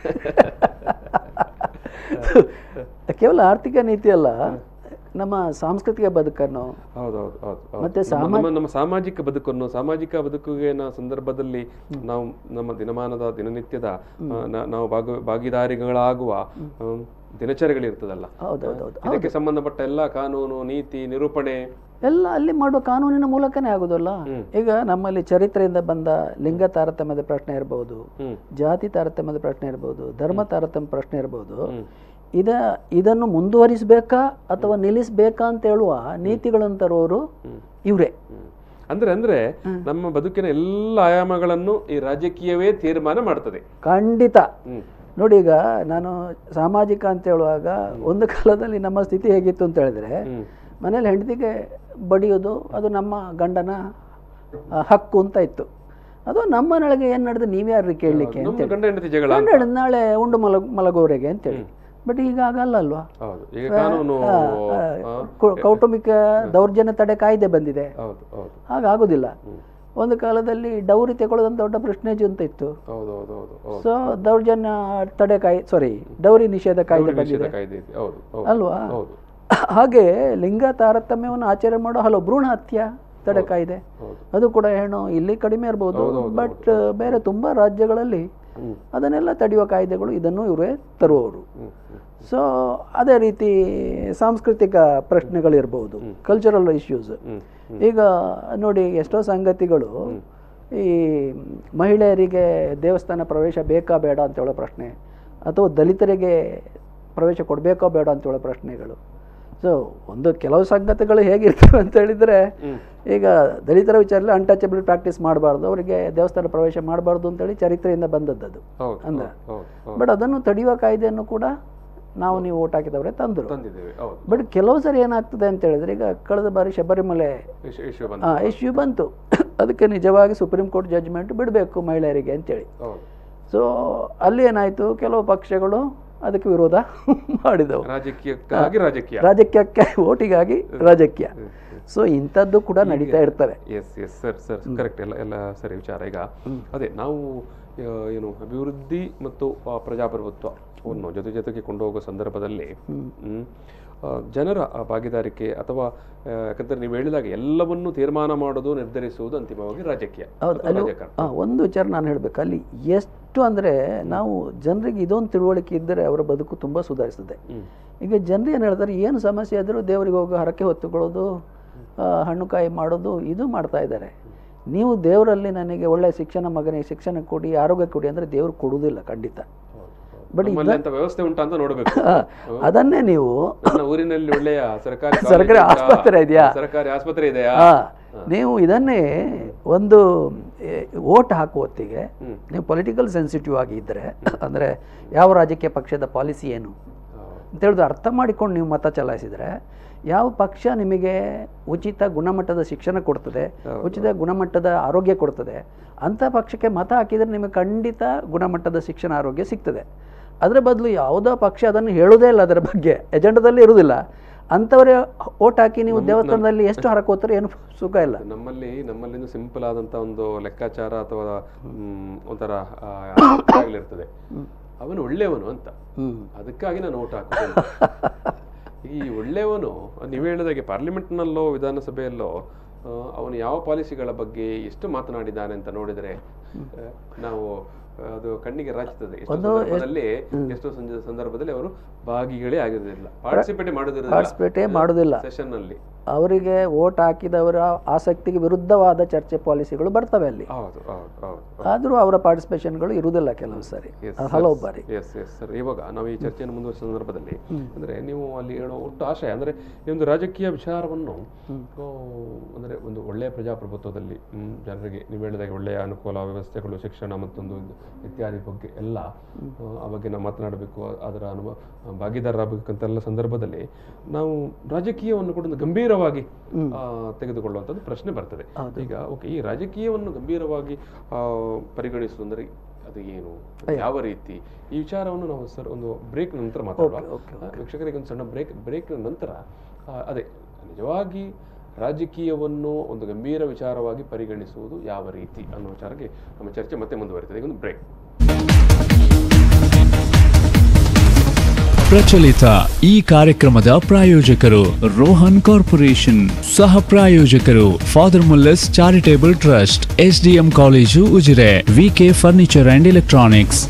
ಕೇವಲ ಆರ್ಥಿಕ ನೀತಿ ಅಲ್ಲ ನಮ್ಮ ಸಾಂಸ್ಕೃತಿಕ ಬದುಕನ್ನು ಹೌದೌದು ಹೌದು ಹೌದು. ಮತ್ತೆ ನಮ್ಮ- ನಮ್ಮ ನಮ್ಮ ಸಾಮಾಜಿಕ ಬದುಕನ್ನು ಸಾಮಾಜಿಕ ಬದುಕಿನ ಸಂದರ್ಭದಲ್ಲಿ ನಾವು ನಮ್ಮ ದಿನಮಾನದ ದಿನನಿತ್ಯದ ಆ, ನ- ನಾವು ಭಾಗ ಭಾಗಿದಾರಿಗಳಾಗುವ ಆಮ್, ದಿನಚರಿಗಳಿರ್ತದಲ್ಲ ಹೌದೌದೌದು ಇದಕ್ಕೆ ಸಂಬಂಧಪಟ್ಟ ಎಲ್ಲ ಕಾನೂನು ನೀತಿ ನಿರೂಪಣೆ ಎಲ್ಲ ಅಲ್ಲಿ ಮಾಡುವ ಕಾನೂನಿನ ಮೂಲಕನೇ ಆಗೋದಲ್ಲ ಹ್ಮ್. ಈಗ ನಮ್ಮಲ್ಲಿ ಚರಿತ್ರೆಯಿಂದ ಬಂದ ಲಿಂಗ ತಾರತಮ್ಯದ ಪ್ರಶ್ನೆ ಇರ್ಬೋದು ಹ್ಮ್ ಜಾತಿ ತಾರತಮ್ಯದ ಪ್ರಶ್ನೆ ಇರ್ಬೋದು ಧರ್ಮ ತಾರತಮ್ಯ ಪ್ರಶ್ನೆ ಇರ್ಬೋದು ಹ್ಮ್ ಇದ ಇದನ್ನು ಮುಂದುವರಿಸಬೇಕಾ ಅಥವಾ ನಿಲ್ಲಿಸಬೇಕಾ ಅಂತ ಹೇಳುವ ನೀತಿಗಳನ್ನು ತರುವವರು ಇವರೇ ಹ್ಮ್. ಅಂದ್ರೆ ಅಂದ್ರೆ ನಮ್ಮ ಬದುಕಿನ ಎಲ್ಲ ಆಯಾಮಗಳನ್ನು ಈ ರಾಜಕೀಯವೇ ತೀರ್ಮಾನ ಮಾಡ್ತದೆ ಖಂಡಿತ ಹ್ಮ್ ನೋಡಿ ಈಗ ನಾನು ಸಾಮಾಜಿಕ ಅಂತ ಹೇಳುವಾಗ ಒಂದು ಕಾಲದಲ್ಲಿ ನಮ್ಮ ಸ್ಥಿತಿ ಹೇಗಿತ್ತು ಅಂತ ಹೇಳಿದ್ರೆ ಹ್ಮ್ ಮನೇಲಿ ಹೆಂಡತಿಗೆ ಬಡಿಯೋದು ಅದು ನಮ್ಮ ಗಂಡನ ಆ, ಹಕ್ಕು ಅಂತ ಇತ್ತು ಅದು ನಮ್ಮ ನಳಗೆ ಏನು ನಡೆದು ನೀವ್ಯಾರ್ರಿ ಕೇಳಲಿಕ್ಕೆ ನಮ್ದು ಗಂಡ ಹೆಂಡತಿ ಜಗಳ ಗಂಡ ಹೇಳಿದ್ ನಾಳೆ ಉಂಡು ಮಲಗ್ ಮಲಗೋರೆಗೆ ಅಂತೇಳಿ ಬಟ್ ಈಗ ಆಗಲ್ಲ ಅಲ್ವಾ ಹೌದು ಈಗ ಕಾನೂನು ಆ, ಕೌ- ಕೌಟುಂಬಿಕ ದೌರ್ಜನ್ಯ ತಡೆ ಕಾಯ್ದೆ ಬಂದಿದೆ ಹೌದು ಹೌದು ಹಾಗಾಗೋದಿಲ್ಲ ಒಂದು ಕಾಲದಲ್ಲಿ ಡೌರಿ ತಗೊಳ್ಳೋದಂತ ದೊಡ್ಡ ಪ್ರಶ್ನೆಜು ಅಂತ ಇತ್ತು ಹೌದು ಹೌದು ಹೌದು ಹೌದು ಸೊ ದೌರ್ಜನ್ಯ ತಡೆ ಕಾಯ್ ಸಾರಿ ಡೌರಿ ನಿಷೇಧ ಕಾಯ್ದೆ ನಿಷೇಧ ಬಂದಿದೆ ಕಾಯ್ದೆ ಇದೆ ಹೌದು ಹೌದು ಅಲ್ವಾ ಹೌದು ಹಾಗೆ ಲಿಂಗ ತಾರತಮ್ಯವನ್ನು ಆಚರಣೆ ಮಾಡೋ ಹಲವು ಭ್ರೂಣ ಹತ್ಯೆ ತಡೆ ಕಾಯ್ದೆ ಹೌದು ಅದು ಕೂಡ ಹೆಣ್ಣು ಇಲ್ಲಿ ಕಡಿಮೆ ಇರ್ಬೋದು ಬಟ್ ಬೇರೆ ತುಂಬ ರಾಜ್ಯಗಳಲ್ಲಿ ಹ್ಮ್ ಅದನ್ನೆಲ್ಲ ತಡೆಯುವ ಕಾಯ್ದೆಗಳು ಇದನ್ನು ಇವರೇ ತರುವವರು ಹ್ಮ್ ಹ್ಮ್ ಸೊ ಅದೇ ರೀತಿ ಸಾಂಸ್ಕೃತಿಕ ಪ್ರಶ್ನೆಗಳಿರ್ಬೋದು ಕಲ್ಚರಲ್ ಇಶ್ಯೂಸ್ ಹ್ಮ್ ಈಗ ನೋಡಿ ಎಷ್ಟೋ ಸಂಗತಿಗಳು ಈ ಮಹಿಳೆಯರಿಗೆ ದೇವಸ್ಥಾನ ಪ್ರವೇಶ ಬೇಕಾ ಬೇಡ ಅಂತ ಹೇಳೋ ಪ್ರಶ್ನೆ ಅಥವಾ ದಲಿತರಿಗೆ ಪ್ರವೇಶ ಕೊಡಬೇಕೋ ಬೇಡ ಅಂತ ಹೇಳೋ ಪ್ರಶ್ನೆಗಳು ಸೊ ಒಂದು ಕೆಲವು ಸಂಗತಿಗಳು ಹೇಗಿರ್ತವೆ ಅಂತ ಹೇಳಿದರೆ ಈಗ ದಲಿತರ ವಿಚಾರದಲ್ಲಿ ಅನ್ಟಚಬಲ್ ಪ್ರಾಕ್ಟೀಸ್ ಮಾಡಬಾರ್ದು ಅವರಿಗೆ ದೇವಸ್ಥಾನ ಪ್ರವೇಶ ಮಾಡಬಾರ್ದು ಅಂತೇಳಿ ಚರಿತ್ರೆಯಿಂದ ಬಂದದ್ದು ಹೌದು ಅಂದ್ರೆ ಹೌದು ಹೌದು ಬಟ್ ಅದನ್ನು ತಡೆಯುವ ಕಾಯ್ದೆಯನ್ನು ಕೂಡ ನಾವು ನೀವು ಓಟ್ ಹಾಕಿದವರೇ ತಂದರು ತಂದಿದ್ದೇವೆ ಹೌದು ಬಟ್ ಕೆಲವು ಸರಿ ಏನಾಗ್ತದೆ ಅಂತ ಹೇಳಿದ್ರೆ ಈಗ ಕಳೆದ ಬಾರಿ ಶಬರಿಮಲೆ ಇಶ್ಯೂ ಇಶ್ಯೂ ಬಂತು ಆ ಇಶ್ಯೂ ಬಂತು ಅದಕ್ಕೆ ನಿಜವಾಗಿ ಸುಪ್ರೀಂ ಕೋರ್ಟ್ ಜಡ್ಜ್ಮೆಂಟ್ ಬಿಡಬೇಕು ಮಹಿಳೆಯರಿಗೆ ಅಂತೇಳಿ ಹೌದು ಸೊ ಅಲ್ಲಿ ಏನಾಯಿತು ಕೆಲವು ಪಕ್ಷಗಳು ಅದಕ್ಕೆ ವಿರೋಧ ಮಾಡಿದವು ರಾಜಕೀಯಕ್ಕಾಗಿ ರಾಜಕೀಯ ರಾಜಕೀಯಕ್ಕೆ ಓಟಿಗಾಗಿ ರಾಜಕೀಯ ಸೊ ಇಂಥದ್ದು ಕೂಡ ನಡೀತಾ ಇರ್ತವೆ yes yes sir sir correct ಎಲ್ಲ ಎಲ್ಲ ಸರಿ ವಿಚಾರ ಈಗ ಅದೇ ನಾವು ಆ, ಏನು ಅಭಿವೃದ್ಧಿ ಮತ್ತು ಆ, ಪ್ರಜಾಪ್ರಭುತ್ವವನ್ನು ಜೊತೆ ಜೊತೆಗೆ ಕೊಂಡೋಗೋ ಸಂದರ್ಭದಲ್ಲಿ ಹ್ಮ್, ಆ, ಜನರ ಆ ಭಾಗಿದಾರಿಕೆ ಅಥವಾ ಆ, ಯಾಕಂದ್ರೆ ನೀವು ಹೇಳಿದಾಗ ಎಲ್ಲವನ್ನು ತೀರ್ಮಾನ ಮಾಡೋದು ನಿರ್ಧರಿಸುವುದು ಅಂತಿಮವಾಗಿ ರಾಜಕೀಯ ಹೌದು ಅಥವಾ ಅಲ್ಲಿ ರಾಜಕಾರಣ ಆ, ಒಂದು ವಿಚಾರ ನಾನು ಹೇಳಬೇಕು ಅಲ್ಲಿ ಎಷ್ಟು ಅಂದರೆ ನಾವು ಜನರಿಗೆ ಇದೊಂದು ತಿಳುವಳಿಕೆ ಇದ್ದರೆ ಅವರ ಬದುಕು ತುಂಬ ಸುಧಾರಿಸ್ತದೆ ಹ್ಮ್. ಈಗ ಜನರು ಏನು ಹೇಳ್ತಾರೆ ಏನು ಸಮಸ್ಯೆ ಆದರೂ ದೇವರಿಗೆ ಹೋಗಿ ಹರಕೆ ಹೊತ್ತುಕೊಳ್ಳೋದು ಆ, ಹಣ್ಣು ಕಾಯಿ ಮಾಡೋದು ಇದು ಮಾಡ್ತಾ ಇದ್ದಾರೆ ನೀವು ದೇವರಲ್ಲಿ ನನಗೆ ಒಳ್ಳೆಯ ಶಿಕ್ಷಣ ಮಗನಿಗೆ ಶಿಕ್ಷಣ ಕೊಡಿ ಆರೋಗ್ಯ ಕೊಡಿ ಅಂದರೆ ದೇವರು ಕೊಡುವುದಿಲ್ಲ ಖಂಡಿತ ಬಟ್ ನಮ್ಮಲ್ಲಿ ಅಂತ ವ್ಯವಸ್ಥೆ ಉಂಟಾ ಅಂತ ನೋಡಬೇಕು ಅದನ್ನೇ ನೀವು ನನ್ನ ಊರಿನಲ್ಲಿ ಒಳ್ಳೆಯ ಸರ್ಕಾರಿ ಸರ್ಕಾರಿ ಕಾಲೇಜು ಇದೆಯಾ? ಆಸ್ಪತ್ರೆ ಇದೆಯಾ? ಸರ್ಕಾರಿ ಆಸ್ಪತ್ರೆ ಇದೆಯಾ ಆ, ನೀವು ಇದನ್ನೇ ಒಂದು ಓಟ್ ಹಾಕುವ ಹೊತ್ತಿಗೆ ನೀವು ಪೊಲಿಟಿಕಲ್ ಸೆನ್ಸಿಟಿವ್ ಆಗಿ ಇದ್ದರೆ ಅಂದರೆ ಯಾವ ರಾಜಕೀಯ ಪಕ್ಷದ ಪಾಲಿಸಿ ಏನು ಅಂತ ಹೇಳಿದ್ರೆ ಅರ್ಥ ಮಾಡಿಕೊಂಡು ನೀವು ಮತ ಚಲಾಯಿಸಿದರೆ ಯಾವ ಪಕ್ಷ ನಿಮಗೆ ಉಚಿತ ಗುಣಮಟ್ಟದ ಶಿಕ್ಷಣ ಕೊಡ್ತದೆ ಉಚಿತ ಗುಣಮಟ್ಟದ ಆರೋಗ್ಯ ಕೊಡ್ತದೆ ಅಂಥ ಪಕ್ಷಕ್ಕೆ ಮತ ಹಾಕಿದರೆ ನಿಮಗೆ ಖಂಡಿತ ಗುಣಮಟ್ಟದ ಶಿಕ್ಷಣ ಆರೋಗ್ಯ ಸಿಗ್ತದೆ ಅದರ ಬದಲು ಯಾವುದೋ ಪಕ್ಷ ಅದನ್ನು ಹೇಳೋದೇ ಇಲ್ಲ ಅದರ ಬಗ್ಗೆ ಎಜೆಂಡದಲ್ಲಿ ಇರುವುದಿಲ್ಲ ಅಂಥವರೇ ಓಟ್ ಹಾಕಿ ನೀವು ದೇವಸ್ಥಾನದಲ್ಲಿ ಎಷ್ಟು ಹರಕೋತಾರೆ ಏನು ಸುಖ ಇಲ್ಲ ನಮ್ಮಲ್ಲಿ ನಮ್ಮಲ್ಲಿ ಸಿಂಪಲ್ ಆದಂತ ಒಂದು ಲೆಕ್ಕಾಚಾರ ಅಥವಾ ಮ್, ಒಂಥರ ಆ, ಆಗ್ಲಿರ್ತದೆ ಅವನು ಒಳ್ಳೆಯವನು ಅಂತ ಹ್ಞೂ ಅದಕ್ಕಾಗಿ ನಾನು ಓಟ್ ಹಾಕೋದು ಈ ಒಳ್ಳೆಯವನು ನೀವು ಹೇಳಿದಾಗೆ ಪಾರ್ಲಿಮೆಂಟ್ನಲ್ಲೋ ವಿಧಾನಸಭೆಯಲ್ಲೋ ಆ, ಅವನು ಯಾವ ಪಾಲಿಸಿಗಳ ಬಗ್ಗೆ ಎಷ್ಟು ಮಾತನಾಡಿದ್ದಾನೆ ಅಂತ ನೋಡಿದರೆ ಆ, ನಾವು ಆ, ಅದು ಕಣ್ಣಿಗೆ ರಾಚುತ್ತದೆ ಎಷ್ಟೋ ಸಂದರ್ಭದಲ್ಲಿ ಎಷ್ಟೋ ಸಂಜ- ಸಂದರ್ಭದಲ್ಲಿ ಅವರು ಭಾಗಿಗಳೇ ಆಗಿರೋದಿಲ್ಲ ಪಾರ್ಟಿಸಿಪೇಟ್ ಮಾಡೋದಿರಲಿಲ್ಲ ಪಾರ್ಟಿಸಿಪೇಟೇ ಮಾಡೋದಿಲ್ಲ ಸೆಷನ್ ನಲ್ಲಿ ಅವರಿಗೆ ಓಟ್ ಹಾಕಿದವರ ಆಸಕ್ತಿಗೆ ವಿರುದ್ಧವಾದ ಚರ್ಚೆ ಪಾಲಿಸಿಗಳು ಬರ್ತವೆ ಅಲ್ಲಿ ಹೌದು ಹೌದು ಹೌದು ಆದರೂ ಅವರ ಪಾರ್ಟಿಸಿಪೇಷನ್ಗಳು ಇರುವುದಿಲ್ಲ ಕೆಲವು ಸಾರಿ ಹಲವು ಬಾರಿ ಎಸ್ ಎಸ್ ಸರ್ ಇವಾಗ ನಾವು ಈ ಚರ್ಚೆಯನ್ನು ಮುಂದುವರಿಸಿದ ಸಂದರ್ಭದಲ್ಲಿ ಅಂದ್ರೆ ನೀವು ಅಲ್ಲಿ ಹೇಳೋ ಒಟ್ಟು ಆಶಯ ಅಂದ್ರೆ ಈ ಒಂದು ರಾಜಕೀಯ ವಿಚಾರವನ್ನು ಆ, ಅಂದ್ರೆ ಒಂದು ಒಳ್ಳೆಯ ಪ್ರಜಾಪ್ರಭುತ್ವದಲ್ಲಿ ಹ್ಮ್, ಜನರಿಗೆ ನೀವು ಹೇಳಿದಾಗ ಒಳ್ಳೆಯ ಅನುಕೂಲ ವ್ಯವಸ್ಥೆಗಳು ಶಿಕ್ಷಣ ಮತ್ತೊಂದು ಇದು ಇತ್ಯಾದಿ ಬಗ್ಗೆ ಎಲ್ಲ ಆ, ಆ ಬಗ್ಗೆ ನಾವು ಮಾತನಾಡಬೇಕು ಅದರ ಅನುಭವ ಭಾಗಿದಾರರಾಗಬೇಕಂತೆಲ್ಲ ಸಂದರ್ಭದಲ್ಲಿ ನಾವು ರಾಜಕೀಯವನ್ನು ಕೂಡ ಒಂದು ಗಂಭೀರವಾಗಿ ಆ, ತೆಗೆದುಕೊಳ್ಳುವಂಥದ್ದು ಪ್ರಶ್ನೆ ಬರ್ತದೆ ಈಗ ಓಕೆ ಈ ರಾಜಕೀಯವನ್ನು ಗಂಭೀರವಾಗಿ ಆ, ಪರಿಗಣಿಸುವುದಂದ್ರೆ ಅದು ಏನು ಅದು ಯಾವ ರೀತಿ ಈ ವಿಚಾರವನ್ನು ನಾವು ಸರ್ ಒಂದು ಬ್ರೇಕ್ ನಂತರ ಮಾತಾಡುವ ಆ, ವೀಕ್ಷಕರಿಗೆ ಒಂದು ಸಣ್ಣ ಬ್ರೇಕ್ ಬ್ರೇಕ್ ನಂತರ ಆ, ಅದೇ ನಿಜವಾಗಿ ರಾಜಕೀಯವನ್ನು ಒಂದು ಗಂಭೀರ ವಿಚಾರವಾಗಿ ಪರಿಗಣಿಸುವುದು ಯಾವ ರೀತಿ ಅನ್ನೋ ವಿಚಾರಕ್ಕೆ ನಮ್ಮ ಚರ್ಚೆ ಮತ್ತೆ ಮುಂದುವರಿತದೆ ಈಗ ಒಂದು ಬ್ರೇಕ್ ಪ್ರಚಲಿತ ಈ ಕಾರ್ಯಕ್ರಮದ ಪ್ರಾಯೋಜಕರು ರೋಹನ್ ಕಾರ್ಪೊರೇಷನ್ ಸಹ ಪ್ರಾಯೋಜಕರು father Muller's charitable trust SDM college Ujire VK furniture and electronics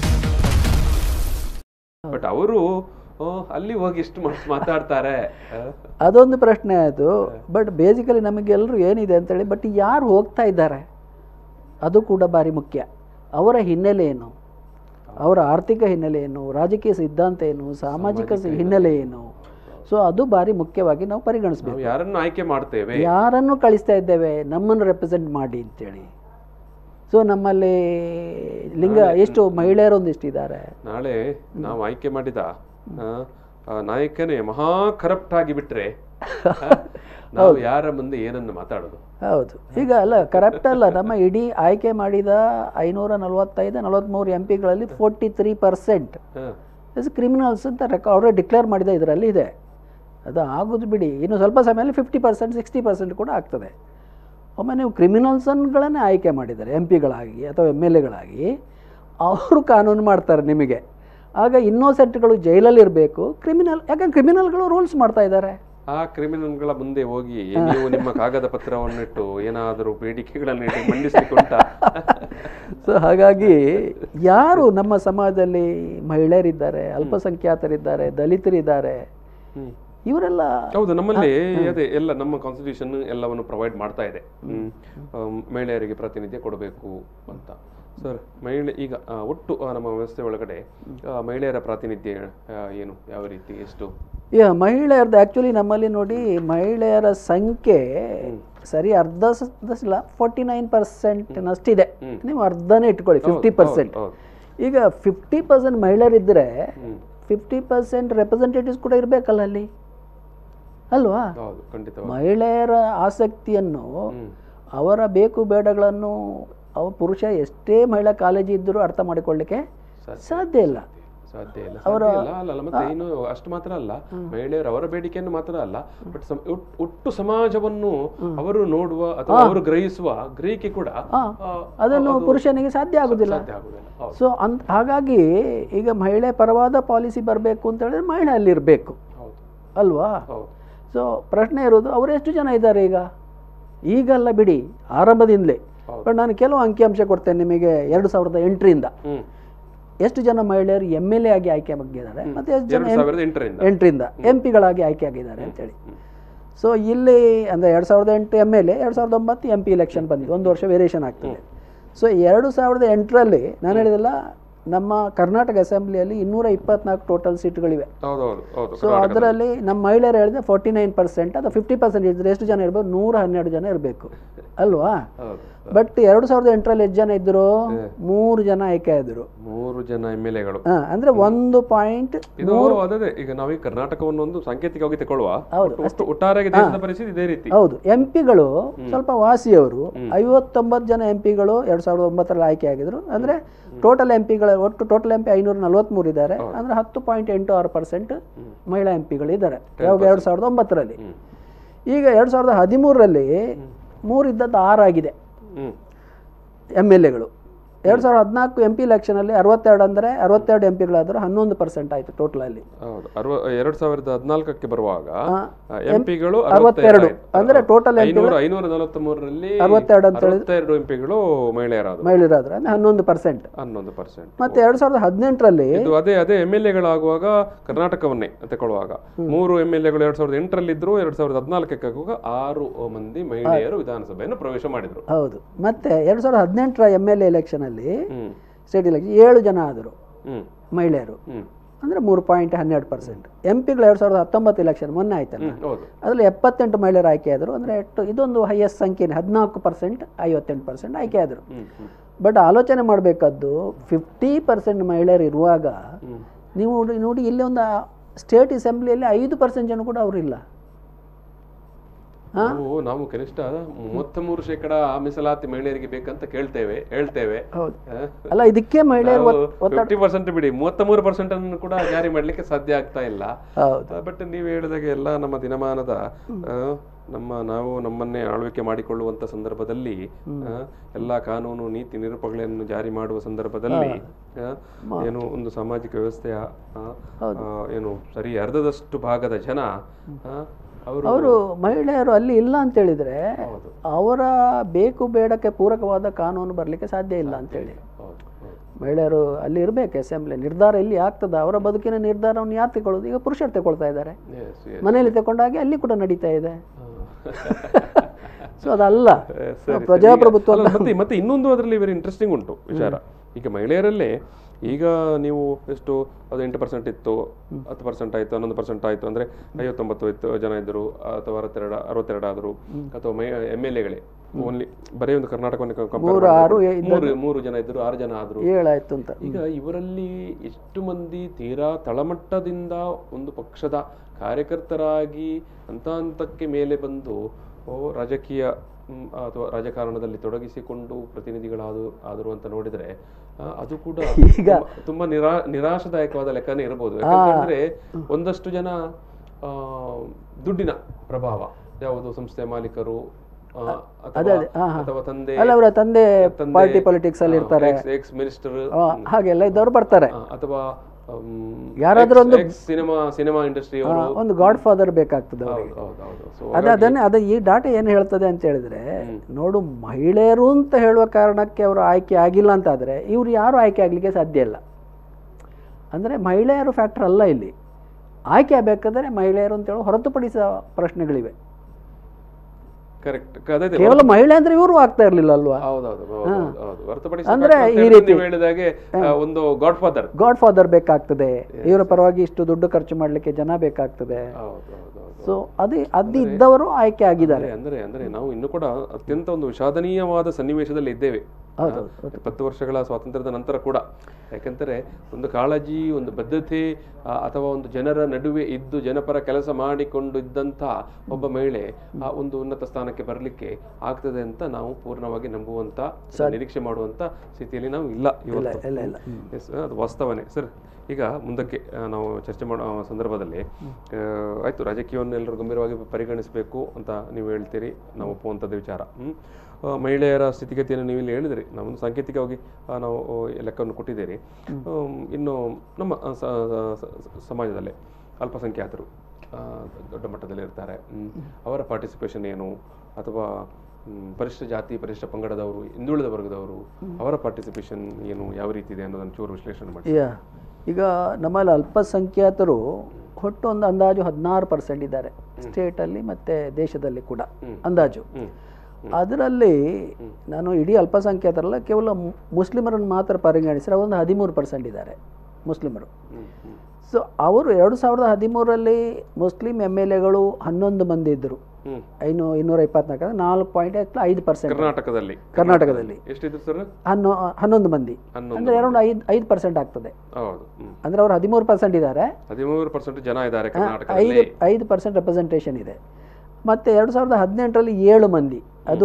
but ಅವರು ಅಲ್ಲಿ ಹೋಗಿ ಎಷ್ಟು ಮಾತ್- ಮಾತಾಡ್ತಾರೆ ಆ, ಅದೊಂದು ಪ್ರಶ್ನೆ ಆಯಿತು ಬಟ್ ಬೇಸಿಕಲಿ ನಮಗೆಲ್ಲರೂ ಏನಿದೆ ಅಂತೇಳಿ ಬಟ್ ಯಾರು ಹೋಗ್ತಾ ಇದ್ದಾರೆ ಅದು ಕೂಡ ಭಾರಿ ಮುಖ್ಯ ಅವರ ಹಿನ್ನೆಲೆ ಏನು ಅವರ ಆರ್ಥಿಕ ಹಿನ್ನೆಲೆ ಏನು ರಾಜಕೀಯ ಸಿದ್ಧಾಂತ ಏನು ಸಾಮಾಜಿಕ ಸಿ- ಹಿನ್ನೆಲೆ ಏನು ಸೊ ಅದು ಭಾರಿ ಮುಖ್ಯವಾಗಿ ನಾವು ಪರಿಗಣಿಸ್ಬೇಕು ನಾವು ಯಾರನ್ನು ಆಯ್ಕೆ ಮಾಡ್ತೇವೆ ಯಾರನ್ನು ಕಳಿಸ್ತಾ ಇದ್ದೇವೆ ನಮ್ಮನ್ನು ರೆಪ್ರೆಸೆಂಟ್ ಮಾಡಿ ಅಂತೇಳಿ ಸೊ ನಮ್ಮಲ್ಲಿ ಲಿಂಗ ಎಷ್ಟು ಮಹಿಳೆಯರು ಒಂದಿಷ್ಟು ಇದ್ದಾರೆ ನಾಳೆ ನಾವು ಆಯ್ಕೆ ಮಾಡಿದ ಆ, ಆ ನಾಯಕನೇ ಮಹಾ ಕರಪ್ಟ್ ಆಗಿ ಬಿಟ್ರೆ ಆ, ನಾವು ಯಾರ ಮುಂದೆ ಏನನ್ನು ಮಾತಾಡೋದು ಹೌದು ಈಗ ಅಲ್ಲ ಕರೆಕ್ಟ್ ಅಲ್ಲ ನಮ್ಮ ಇಡೀ ಆಯ್ಕೆ ಮಾಡಿದ ಐನೂರ ನಲವತ್ತೈದು ನಲವತ್ತ್ಮೂರು ಎಂ ಪಿಗಳಲ್ಲಿ ಫೋರ್ಟಿ ತ್ರೀ ಪರ್ಸೆಂಟ್ ಹ. ಇಸ್ ಕ್ರಿಮಿನಲ್ಸ್ ಅಂತ ರೆಕ ಅವರೇ ಡಿಕ್ಲೇರ್ ಮಾಡಿದ ಇದರಲ್ಲಿ ಇದೆ ಅದು ಆಗೋದು ಬಿಡಿ ಇನ್ನು ಸ್ವಲ್ಪ ಸಮಯದಲ್ಲಿ ಫಿಫ್ಟಿ ಪರ್ಸೆಂಟ್ ಸಿಕ್ಸ್ಟಿ ಪರ್ಸೆಂಟ್ ಕೂಡ ಆಗ್ತದೆ ಒಮ್ಮೆ ನೀವು ಕ್ರಿಮಿನಲ್ಸನ್ಗಳನ್ನೇ ಆಯ್ಕೆ ಮಾಡಿದ್ದಾರೆ ಎಂ ಪಿಗಳಾಗಿ ಅಥವಾ ಎಮ್ ಎಲ್ ಎಗಳಾಗಿ ಅವರು ಕಾನೂನು ಮಾಡ್ತಾರೆ ನಿಮಗೆ ಆಗ ಇನ್ನೋಸೆಂಟ್ಗಳು ಜೈಲಲ್ಲಿ ಇರಬೇಕು ಕ್ರಿಮಿನಲ್ ಯಾಕಂದ್ರೆ ಕ್ರಿಮಿನಲ್ಗಳು ರೂಲ್ಸ್ ಮಾಡ್ತಾ ಇದ್ದಾರೆ ಆ ಕ್ರಿಮಿನಲ್ಗಳ ಮುಂದೆ ಹೋಗಿ ನೀವು ನಿಮ್ಮ ಕಾಗದ ಪತ್ರವನ್ನಿಟ್ಟು ಏನಾದರೂ ಬೇಡಿಕೆಗಳನ್ನು ಇಟ್ಟು ಮಂಡಿಸ್ಲಿಕ್ಕೆ ಉಂಟಾ ಸೊ ಹಾಗಾಗಿ ಯಾರು ನಮ್ಮ ಸಮಾಜದಲ್ಲಿ ಮಹಿಳೆಯರಿದ್ದಾರೆ ಅಲ್ಪಸಂಖ್ಯಾತರಿದ್ದಾರೆ ದಲಿತರಿದ್ದಾರೆ ಹ್ಮ್. ಇವರೆಲ್ಲ ಹೌದು ನಮ್ಮಲ್ಲಿ ಅದೇ ಎಲ್ಲ ನಮ್ಮ ಕಾನ್ಸ್ಟಿಟ್ಯೂಷನ್ ಎಲ್ಲವನ್ನು ಪ್ರೊವೈಡ್ ಮಾಡ್ತಾ ಇದೆ ಹ್ಮ್. ಆಮ್, ಮಹಿಳೆಯರಿಗೆ ಪ್ರಾತಿನಿಧ್ಯ ಕೊಡಬೇಕು ಅಂತ ಸರ್ ಮಹಿಳೆ ಈಗ ಆ, ಒಟ್ಟು ಆ, ನಮ್ಮ ವ್ಯವಸ್ಥೆ ಒಳಗಡೆ ಆ, ಮಹಿಳೆಯರ ಪ್ರಾತಿನಿಧ್ಯ ಆ, ಏನು ಯಾವ ರೀತಿ ಎಷ್ಟು ಯಾ ಮಹಿಳೆಯರದ್ದು ಆ್ಯಕ್ಚುಲಿ ನಮ್ಮಲ್ಲಿ ನೋಡಿ ಮಹಿಳೆಯರ ಸಂಖ್ಯೆ ಸರಿ ಅರ್ಧ ಇಲ್ಲ ಫೋರ್ಟಿ ನೈನ್ ಪರ್ಸೆಂಟ್ನಷ್ಟಿದೆ ನೀವು ಅರ್ಧನೇ ಇಟ್ಕೊಳ್ಳಿ ಫಿಫ್ಟಿ ಪರ್ಸೆಂಟ್ ಹೌದು ಈಗ ಫಿಫ್ಟಿ ಪರ್ಸೆಂಟ್ ಮಹಿಳೆಯರಿದ್ದರೆ ಹ್ಮ್. ಫಿಫ್ಟಿ ಪರ್ಸೆಂಟ್ ರೆಪ್ರೆಸೆಂಟೇಟಿವ್ಸ್ ಕೂಡ ಇರಬೇಕಲ್ಲ ಅಲ್ಲಿ ಅಲ್ವಾ ಹೌದು ಖಂಡಿತವಾಗಿ ಮಹಿಳೆಯರ ಆಸಕ್ತಿಯನ್ನು ಹ್ಮ್. ಅವರ ಬೇಕು ಬೇಡಗಳನ್ನು ಅವ ಪುರುಷ ಎಷ್ಟೇ ಮಹಿಳಾ ಕಾಲೇಜು ಇದ್ದರೂ ಅರ್ಥ ಮಾಡಿಕೊಳ್ಳಿಕ್ಕೆ ಸಾಧ್ಯ ಇಲ್ಲ ಸಾಧ್ಯ ಇಲ್ಲ ಸಾಧ್ಯ ಇಲ್ಲ ಅಲ್ಲ ಅಲ್ಲ ಮತ್ತೆ ಇನ್ನು ಅಷ್ಟು ಮಾತ್ರ ಅಲ್ಲ ಮಹಿಳೆಯರು ಅವರ ಬೇಡಿಕೆಯನ್ನು ಮಾತ್ರ ಅಲ್ಲ ಬಟ್ ಒಟ್ಟು ಸಮಾಜವನ್ನು ಅವರು ನೋಡುವ ಅಥವಾ ಅವರು ಗ್ರಹಿಸುವ ಗ್ರಹಿಕೆ ಕೂಡ ಹಾ. ಆ, ಅದನ್ನು ಪುರುಷನಿಗೆ ಸಾಧ್ಯ ಆಗುದಿಲ್ಲ ಸಾಧ್ಯ ಆಗುದಿಲ್ಲ ಹೌದು ಸೊ ಅಂತ ಹಾಗಾಗಿ ಈಗ ಮಹಿಳೆ ಪರವಾದ ಪಾಲಿಸಿ ಬರಬೇಕು ಅಂತ ಹೇಳಿದ್ರೆ ಮಹಿಳೆ ಅಲ್ಲಿ ಇರಬೇಕು ಹೌದು ಅಲ್ವಾ ಹೌದು ಸೊ ಪ್ರಶ್ನೆ ಇರೋದು ಅವರು ಎಷ್ಟು ಜನ ಇದ್ದಾರೆ ಈಗ ಈಗಲ್ಲ ಬಿಡಿ ಆರಂಭದಿಂದಲೇ ಹೌದು. ಬಟ್ ನಾನು ಕೆಲವು ಅಂಕಿಅಂಶ ಕೊಡ್ತೇನೆ ನಿಮಗೆ ಎರಡು ಸಾವಿರದ ಎಂಟರಿಂದ ಹ್ಮ್ ಎಷ್ಟು ಜನ ಮಹಿಳೆಯರು ಎಮ್ ಎಲ್ ಎ ಆಗಿ ಆಯ್ಕೆ ಆಗಿದ್ದಾರೆ ಮತ್ತು ಎಷ್ಟು ಜನ ಎರಡು ಸಾವಿರದ ಎಂಟರಿಂದ ಎಂಟರಿಂದ ಎಂ ಪಿಗಳಾಗಿ ಆಯ್ಕೆ ಆಗಿದ್ದಾರೆ ಅಂತೇಳಿ ಸೊ ಇಲ್ಲಿ ಅಂದರೆ ಎರಡು ಸಾವಿರದ ಎಂಟು ಎಮ್ ಎಲ್ ಎ ಎರಡು ಸಾವಿರದ ಒಂಬತ್ತು ಎಂ ಪಿ ಇಲೆಕ್ಷನ್ ಬಂದಿದೆ ಒಂದು ವರ್ಷ ವೇರಿಯೇಷನ್ ಆಗ್ತದೆ ಸೊ ಎರಡು ಸಾವಿರದ ಎಂಟರಲ್ಲಿ ನಾನು ಹೇಳಿದಲ್ಲ ನಮ್ಮ ಕರ್ನಾಟಕ ಅಸೆಂಬ್ಲಿಯಲ್ಲಿ ಇನ್ನೂರ ಇಪ್ಪತ್ನಾಲ್ಕು ಟೋಟಲ್ ಸೀಟ್ಗಳಿವೆ ಹೌದು ಹೌದು ಹೌದು ಸೊ ಅದರಲ್ಲಿ ನಮ್ಮ ಮಹಿಳೆಯರು ಹೇಳಿದ್ರೆ ಫೋರ್ಟಿ ನೈನ್ ಪರ್ಸೆಂಟ್ ಅದು ಫಿಫ್ಟಿ ಪರ್ಸೆಂಟ್ ಇದ್ದರೆ ಎಷ್ಟು ಜನ ಇರ್ಬೋದು ನೂರ ಹನ್ನೆರಡು ಜನ ಇರಬೇಕು ಅಲ್ವಾ ಹೌದು ಬಟ್ ಎರಡು ಸಾವಿರದ ಎಂಟರಲ್ಲಿ ಎಷ್ಟು ಜನ ಇದ್ದರು ಮೂರು ಜನ ಆಯ್ಕೆ ಆದರು ಮೂರು ಜನ ಎಮ್ ಎಲ್ ಎಗಳು ಹಾಂ ಅಂದರೆ ಒಂದು ಪಾಯಿಂಟ್ ಇದು ಅದೇ ಈಗ ನಾವೀಗ ಕರ್ನಾಟಕವನ್ನು ಒಂದು ಸಾಂಕೇತಿಕವಾಗಿ ತಗೊಳ್ಳುವ ಹೌದು, ಒಟ್ಟು- ಒಟ್ಟು ಒಟ್ಟಾರೆಯಾಗಿ ದೇಶದ ಪರಿಸ್ಥಿತಿ ಇದೇ ರೀತಿ ಹೌದು ಎಂ ಪಿಗಳು ಸ್ವಲ್ಪ ವಾಸಿಯವರು ಐವತ್ತೊಂಬತ್ತು ಜನ ಎಂ ಪಿಗಳು ಎರಡು ಸಾವಿರದ ಒಂಬತ್ತರಲ್ಲಿ ಆಯ್ಕೆ ಆಗಿದ್ರು ಅಂದರೆ ಟೋಟಲ್ ಎಂ ಪಿಗಳ ಒಟ್ಟು ಟೋಟಲ್ ಎಂ ಪಿ ಐನೂರ ನಲವತ್ತ್ಮೂರು ಇದ್ದಾರೆ ಅಂದರೆ ಹತ್ತು ಪಾಯಿಂಟ್ ಎಂಟು ಆರು ಪರ್ಸೆಂಟ್ ಮಹಿಳಾ ಎಂ ಪಿಗಳು ಇದ್ದಾರೆ ಯಾವಾಗ ಎರಡು ಸಾವಿರದ ಒಂಬತ್ತರಲ್ಲಿ ಹ್ಮ್. ಈಗ ಎರಡು ಸಾವಿರದ ಹದಿಮೂರರಲ್ಲಿ ಮೂರು ಇದ್ದದ್ದು ಆರಾಗಿದೆ ಹ್ಮ್ ಎಮ್ ಎಲ್ ಎಗಳು ಎರಡು ಸಾವಿರದ ಹದಿನಾಲ್ಕು ಎಂ ಪಿ ಇಲೆಕ್ಷನಲ್ಲಿ ಅರವತ್ತೆರಡು ಅಂದರೆ ಅರವತ್ತೆರಡು ಎಂ ಪಿಗಳಾದರೂ ಹನ್ನೊಂದು ಪರ್ಸೆಂಟ್ ಆಯಿತು ಟೋಟಲಲ್ಲಿ ಹೌದು ಅರವ ಎರಡ್ ಸಾವಿರದ ಹದಿನಾಲ್ಕಕ್ಕೆ ಬರುವಾಗ ಆ, ಎಂ ಪಿಗಳು ಅರವತ್ತೆರಡು ಅಂದರೆ ಟೋಟಲ್ ಎಂ ಐನೂರ ಐನೂರ ನಲವತ್ತ್ ಮೂರರಲ್ಲಿ ಅರವತ್ತೆರಡು ಅಂತ ಅರವತ್ತೆರಡು ಎಂ ಪಿಗಳು ಮಹಿಳೆಯರಾದರು ಮಹಿಳೆಯರಾದ್ರೆ ಅಂದರೆ ಹನ್ನೊಂದು ಪರ್ಸೆಂಟ್ ಹನ್ನೊಂದು ಪರ್ಸೆಂಟ್ ಮತ್ತು ಎರಡು ಸಾವಿರದ ಹದಿನೆಂಟರಲ್ಲಿ ಇದು ಅದೇ ಅದೇ ಎಮ್ ಎಲ್ ಎಗಳಾಗುವಾಗ ಕರ್ನಾಟಕವನ್ನೇ ತಗೊಳ್ಳುವಾಗ ಮೂರು ಎಮ್ ಎಲ್ ಎಗಳು ಎರಡ್ ಸಾವಿರದ ಎಂಟರಲ್ಲಿ ಇದ್ರು ಎರಡ್ ಸಾವಿರದ ಹದಿನಾಲ್ಕಕ್ಕೆ ಆಗುವಾಗ ಆರು ಮಂದಿ ಮಹಿಳೆಯರು ವಿಧಾನಸಭೆಯನ್ನು ಪ್ರವೇಶ ಮಾಡಿದ್ರು ಹೌದು ಮತ್ತೆ ಎರಡು ಸಾವಿರದ ಹದಿನೆಂಟರ ಎಮ್ ಎಲ್ ಎ ಎಲೆಕ್ಷನಲ್ಲಿ ಹ್ಮ್ ಸ್ಟೇಟ್ ಎಲೆಕ್ಷನ್ ಏಳು ಜನ ಆದರು ಹ್ಮ್ ಮಹಿಳೆಯರು ಹ್ಮ್ ಅಂದರೆ ಮೂರು ಪಾಯಿಂಟ್ ಹನ್ನೆರಡು ಪರ್ಸೆಂಟ್ ಎಂ ಪಿಗಳು ಎರಡು ಸಾವಿರದ ಹತ್ತೊಂಬತ್ತು ಎಲೆಕ್ಷನ್ ಮೊನ್ನೆ ಆಯ್ತಲ್ಲ ಹ್ಮ್ ಹೌದು ಅದರಲ್ಲಿ ಎಪ್ಪತ್ತೆಂಟು ಮಹಿಳೆಯರು ಆಯ್ಕೆ ಆದರು ಅಂದರೆ ಎಷ್ಟು ಇದೊಂದು ಹೈಯೆಸ್ಟ್ ಸಂಖ್ಯೆನೇ ಹದಿನಾಲ್ಕು ಪರ್ಸೆಂಟ್ ಐವತ್ತೆಂಟು ಪರ್ಸೆಂಟ್ ಆಯ್ಕೆ ಆದರು ಹ್ಮ್ ಹ್ಮ್ ಬಟ್ ಆಲೋಚನೆ ಮಾಡಬೇಕಾದ್ದು ಫಿಫ್ಟಿ ಪರ್ಸೆಂಟ್ ಮಹಿಳೆಯರು ಇರುವಾಗ ಹ್ಮ್ ನೀವು ನೋಡಿ ನೋಡಿ ಇಲ್ಲಿ ಒಂದು ಸ್ಟೇಟ್ ಅಸೆಂಬ್ಲಿಯಲ್ಲಿ ಐದು ಪರ್ಸೆಂಟ್ ಜನ ಕೂಡ ಅವರಿಲ್ಲ ನಾವು ನಾವು ಕನಿಷ್ಠ ಮೂವತ್ತ ಮೂರು ಶೇಕಡ ಮೀಸಲಾತಿ ಮಹಿಳೆಯರಿಗೆ ಬೇಕಂತ ಕೇಳ್ತೇವೆ ಹೇಳ್ತೇವೆ ಹೌದು ಅಲ್ಲ ಇದಕ್ಕೆ ಮಹಿಳೆಯರು ಒತ್- ಒತ್ತಡ ಫಿಫ್ಟಿ ಪರ್ಸೆಂಟ್ ಬಿಡಿ ಮೂವತ್ತ ಮೂರು ಪರ್ಸೆಂಟ್ ಅನ್ನು ಕೂಡ ಜಾರಿ ಮಾಡ್ಲಿಕ್ಕೆ ಸಾಧ್ಯ ಆಗ್ತಾ ಇಲ್ಲ ಹೌದು ಬಟ್ ನೀವು ಹೇಳಿದಾಗ ಎಲ್ಲ ನಮ್ಮ ದಿನಮಾನದ ಆ, ನಮ್ಮ ನಾವು ನಮ್ಮನ್ನೇ ಆಳ್ವಿಕೆ ಮಾಡಿಕೊಳ್ಳುವಂತ ಸಂದರ್ಭದಲ್ಲಿ ಆ, ಎಲ್ಲ ಕಾನೂನು ನೀತಿ ನಿರೂಪಣೆಯನ್ನು ಜಾರಿ ಮಾಡುವ ಸಂದರ್ಭದಲ್ಲಿ ಆ, ಏನು ಒಂದು ಸಾಮಾಜಿಕ ವ್ಯವಸ್ಥೆಯ ಆ, ಆ, ಏನು ಸರಿ ಅರ್ಧದಷ್ಟು ಭಾಗದ ಜನ ಆ, ಅವರು ಅವರು ಮಹಿಳೆಯರು ಅಲ್ಲಿ ಇಲ್ಲ ಅಂತ ಹೇಳಿದ್ರೆ ಹೌದು ಅವರ ಬೇಕು ಬೇಡಕ್ಕೆ ಪೂರಕವಾದ ಕಾನೂನು ಬರಲಿಕ್ಕೆ ಸಾಧ್ಯ ಇಲ್ಲ ಅಂತೇಳಿ ಹೌದು ಹೌದು ಮಹಿಳೆಯರು ಅಲ್ಲಿ ಇರಬೇಕು ಅಸೆಂಬ್ಲಿ ನಿರ್ಧಾರ ಎಲ್ಲಿ ಆಗ್ತದ ಅವರ ಬದುಕಿನ ನಿರ್ಧಾರವನ್ನು ಯಾರು ತಗೊಳ್ಳೋದು ಈಗ ಪುರುಷರು ತಗೊಳ್ತಾ ಇದ್ದಾರೆ Yes, yes. ಮನೆಯಲ್ಲಿ ತಗೊಂಡಾಗೆ ಅಲ್ಲಿ ಕೂಡ ನಡೀತಾ ಇದೆ ಹಾ. ಸೊ ಅದಲ್ಲ ಸರಿ, ಸರಿ. ಪ್ರಜಾಪ್ರಭುತ್ವ ಅಲ್ಲ, ಮತ್ತೆ ಮತ್ತೆ ಇನ್ನೊಂದು ಅದರಲ್ಲಿ ವೆರಿ ಇಂಟ್ರೆಸ್ಟಿಂಗ್ ಉಂಟು ವಿಚಾರ ಈಗ ಮಹಿಳೆಯರಲ್ಲೇ ಈಗ ನೀವು ಎಷ್ಟು ಅದು ಎಂಟು ಪರ್ಸೆಂಟ್ ಇತ್ತು ಹತ್ತು ಪರ್ಸೆಂಟ್ ಆಯಿತು ಹನ್ನೊಂದು ಪರ್ಸೆಂಟ್ ಆಯಿತು ಅಂದರೆ ಐವತ್ತೊಂಬತ್ತು ಇತ್ತು ಜನ ಇದ್ದರು ಅಥವಾ ಅರವತ್ತೆರಡು ಅರವತ್ತೆರಡು ಆದರು ಅಥವಾ ಮೈ ಎಮ್ ಎಲ್ ಎಗಳೇ ಓನ್ಲಿ ಬರೀ ಒಂದು ಕರ್ನಾಟಕವನ್ನು ಮೂರು, ಆರು ಕಂಪೇರ್ ಮೂರು ಮೂರು ಜನ ಇದ್ದರು ಆರು ಜನ ಆದರು ಏಳಾಯ್ತು ಅಂತ ಈಗ ಇವರಲ್ಲಿ ಎಷ್ಟು ಮಂದಿ ತೀರಾ ತಳಮಟ್ಟದಿಂದ ಒಂದು ಪಕ್ಷದ ಕಾರ್ಯಕರ್ತರಾಗಿ ಹಂತ ಹಂತಕ್ಕೆ ಮೇಲೆ ಬಂದು ಓ ರಾಜಕೀಯ ಮ್, ಅಥವಾ ರಾಜಕಾರಣದಲ್ಲಿ ತೊಡಗಿಸಿಕೊಂಡು ಪ್ರತಿನಿಧಿಗಳಾದ ಆದರು ಅಂತ ನೋಡಿದ್ರೆ ಆ, ಅದು ಕೂಡ ಈಗ ತುಂಬಾ- ತುಂಬಾ ನಿರಾ ನಿರಾಶಾದಾಯಕವಾದ ಲೆಕ್ಕನೇ ಇರಬಹುದು ಯಾಕಂತಂದ್ರೆ ಒಂದಷ್ಟು ಜನ ಆ, ದುಡ್ಡಿನ ಪ್ರಭಾವ ಯಾವುದು ಸಂಸ್ಥೆಯ ಮಾಲೀಕರು ಆ, ಅಥವಾ ಅಥವಾ ತಂದೆ ಅಲ್ಲ ಅವರ ತಂದೆ ತಂದೆ, ಪಾರ್ಟಿ ಪೊಲಿಟಿಕ್ಸ್ ಅಲ್ಲಿ ಇರ್ತಾರೆ ಎಕ್ಸ್ ಮಿನಿಸ್ಟರ್ ಆ, ಹಾಗೆಲ್ಲ ಇದ್ದವರು ಬರ್ತಾರೆ ಅಥವಾ ಯಾರಾದ್ರೂ ಒಂದು- ಸಿನಿಮಾ ಸಿನಿಮಾ ಇಂಡಸ್ಟ್ರಿ ಆ, ಅವರು ಒಂದು ಗಾಡ್ ಫಾದರ್ ಬೇಕಾಗ್ತದೆ ಅವರಿಗೆ ಹೌದೌದು ಸೊ ಅದೇ ಅದನ್ನೇ ಅದು ಈ ಡಾಟಾ ಏನು ಹೇಳ್ತದೆ ಅಂತ ಹೇಳಿದ್ರೆ ನೋಡು ಮಹಿಳೆಯರು ಅಂತ ಹೇಳುವ ಕಾರಣಕ್ಕೆ ಅವರು ಆಯ್ಕೆ ಆಗಿಲ್ಲ ಅಂತಾದರೆ ಇವ್ರು ಯಾರು ಆಯ್ಕೆ ಆಗಲಿಕ್ಕೆ ಸಾಧ್ಯ ಇಲ್ಲ ಅಂದರೆ ಮಹಿಳೆಯರು ಫ್ಯಾಕ್ಟರ್ ಅಲ್ಲ ಇಲ್ಲಿ ಆಯ್ಕೆ ಆಗಬೇಕಾದ್ರೆ ಮಹಿಳೆಯರು ಅಂತ ಹೇಳೋ ಹೊರತುಪಡಿಸುವ ಪ್ರಶ್ನೆಗಳಿವೆ ಕರೆಕ್ಟ್ ಅದೇ ಅದೇ. ಕೇವಲ ಮಹಿಳೆ ಅಂದ್ರೆ ಇವರು ಆಗ್ತಾ ಇರ್ಲಿಲ್ಲ ಅಲ್ವಾ ಹೌದೌದು ಹೌದು, ಹೌದು, ಹೌದು. ಹೊರತುಪಡಿಸಿ ಅಂದ್ರೆ ಡಾಕ್ಟರ್ ಈ ಅಂತ ರೀತಿ- ನೀವು ಹೇಳಿದಾಗೆ ಆ, ಒಂದು ಗಾಡ್ ಫಾದರ್ ಗಾಡ್ ಫಾದರ್ ಬೇಕಾಗ್ತದೆ ಇವರ ಪರವಾಗಿ ಇಷ್ಟು ದುಡ್ಡು ಖರ್ಚು ಮಾಡ್ಲಿಕ್ಕೆ ಜನ ಬೇಕಾಗ್ತದೆ ಹೌದು ಹೌದು ಹೌದು ಸೊ ಅದೇ ಅದು ಇದ್ದವರು ಆಯ್ಕೆ ಆಗಿದ್ದಾರೆ ಅಂದ್ರೆ ಅಂದ್ರೆ ನಾವು ಇನ್ನು ಕೂಡ ಅತ್ಯಂತ ಒಂದು ವಿಷಾದನೀಯವಾದ ಸನ್ನಿವೇಶದಲ್ಲಿ ಇದ್ದೇವೆ ಹೌದು ಆ, ಎಪ್ಪತ್ತು ವರ್ಷಗಳ ಸ್ವಾತಂತ್ರ್ಯದ ನಂತರ ಕೂಡ ಯಾಕಂದರೆ ಒಂದು ಕಾಳಜಿ ಒಂದು ಬದ್ಧತೆ ಆ, ಅಥವಾ ಒಂದು ಜನರ ನಡುವೆ ಇದ್ದು ಜನಪರ ಕೆಲಸ ಮಾಡಿಕೊಂಡು ಇದ್ದಂಥ ಒಬ್ಬ ಮಹಿಳೆ ಆ ಒಂದು ಉನ್ನತ ಸ್ಥಾನಕ್ಕೆ ಬರಲಿಕ್ಕೆ ಆಗ್ತದೆ ಅಂತ ನಾವು ಪೂರ್ಣವಾಗಿ ನಂಬುವಂತ ನಿರೀಕ್ಷೆ ಮಾಡುವಂತ ಸ್ಥಿತಿಯಲ್ಲಿ ನಾವು ಇಲ್ಲ ಇವತ್ತು ಇಲ್ಲ ಇಲ್ಲ ಎಸ್ ಅದು ವಾಸ್ತವನೇ ಸರ್ ಈಗ ಮುಂದಕ್ಕೆ ಆ, ನಾವು ಚರ್ಚೆ ಮಾಡೋ ಸಂದರ್ಭದಲ್ಲಿ ಆ, ಆಯ್ತು ರಾಜಕೀಯವನ್ನು ಎಲ್ಲರೂ ಗಂಭೀರವಾಗಿ ಪರಿಗಣಿಸಬೇಕು ಅಂತ ನೀವು ಹೇಳ್ತೀರಿ ನಾವು ಒಪ್ಪುವಂಥದ್ದು ವಿಚಾರ ಹ್ಮ್? ಆ, ಮಹಿಳೆಯರ ಸ್ಥಿತಿಗತಿಯನ್ನು ನೀವು ಇಲ್ಲಿ ಹೇಳಿದ್ರಿ ನಮ್ಮದು ಸಾಂಕೇತಿಕವಾಗಿ ಆ, ನಾವು ಆ, ಲೆಕ್ಕವನ್ನು ಕೊಟ್ಟಿದ್ದೀರಿ ಆಮ್, ಇನ್ನು ನಮ್ಮ ಆ, ಸ- ಸ- ಸ- ಸಮಾಜದಲ್ಲಿ ಅಲ್ಪಸಂಖ್ಯಾತರು ಆ, ದೊಡ್ಡ ಮಟ್ಟದಲ್ಲಿ ಇರ್ತಾರೆ ಹ್ಮ್. ಅವರ ಪಾರ್ಟಿಸಿಪೇಷನ್ ಏನು ಅಥವಾ ಹ್ಮ್, ಪರಿಶಿಷ್ಟ ಜಾತಿ ಪರಿಶಿಷ್ಟ ಪಂಗಡದವರು ಹಿಂದುಳಿದ ವರ್ಗದವರು ಅವರ ಪಾರ್ಟಿಸಿಪೇಷನ್ ಏನು ಯಾವ ರೀತಿ ಇದೆ ಅನ್ನೋದನ್ನು ಚೂರು ವಿಶ್ಲೇಷಣೆ ಮಾಡಿ ಯಾ ಈಗ ನಮ್ಮಲ್ಲಿ ಅಲ್ಪಸಂಖ್ಯಾತರು ಒಟ್ಟು ಒಂದು ಅಂದಾಜು ಹದಿನಾರು ಪರ್ಸೆಂಟ್ ಇದ್ದಾರೆ ಸ್ಟೇಟಲ್ಲಿ ಮತ್ತು ದೇಶದಲ್ಲಿ ಕೂಡ ಅಂದಾಜು ಹ್ಮ್. ಅದರಲ್ಲಿ ನಾನು ಇಡೀ ಅಲ್ಪಸಂಖ್ಯಾತರಲ್ಲ ಕೇವಲ ಮು- ಮುಸ್ಲಿಮರನ್ನು ಮಾತ್ರ ಪರಿಗಣಿಸಿದ್ರೆ ಒಂದು ಹದಿಮೂರು ಪರ್ಸೆಂಟ್ ಇದ್ದಾರೆ ಮುಸ್ಲಿಮರು ಹ್ಮ್, ಹ್ಮ್. ಸೊ ಅವರು ಎರಡು ಸಾವಿರದ ಹದಿಮೂರರಲ್ಲಿ ಮುಸ್ಲಿಂ ಎಮ್ ಎಲ್ ಎಗಳು ಹನ್ನೊಂದು ಮಂದಿ ಇದ್ದರು ಹ್ಮ್. ಐನೂ ಇನ್ನೂರ ಇಪ್ಪತ್ನಾಲ್ಕು ಅಂದ್ರೆ ನಾಲ್ಕು ಪಾಯಿಂಟ್ ಐದು ಪರ್ಸೆಂಟ್ ಕರ್ನಾಟಕದಲ್ಲಿ ಕರ್ನಾಟಕದಲ್ಲಿ ಎಷ್ಟಿದ್ರು ಸರ್ ಹನ್ನೊ ಹನ್ನೊಂದು ಮಂದಿ ಹನ್ನೊಂದು ಅಂದರೆ ಅರೌಂಡ್ ಐದು ಐದು ಪರ್ಸೆಂಟ್ ಆಗ್ತದೆ ಹೌದು ಹ್ಮ್. ಅಂದರೆ ಅವರು ಹದಿಮೂರು ಪರ್ಸೆಂಟ್ ಇದ್ದಾರೆ ಹದಿಮೂರು ಪರ್ಸೆಂಟ್ ಜನ ಇದ್ದಾರೆ ಐದು ಕರ್ನಾಟಕದಲ್ಲಿ ಐದು ಪರ್ಸೆಂಟ್ ರೆಪ್ರೆಸೆಂಟೇಷನ್ ಇದೆ ಮತ್ತು ಎರಡು ಸಾವಿರದ ಹದಿನೆಂಟರಲ್ಲಿ ಏಳು ಮಂದಿ ಅದು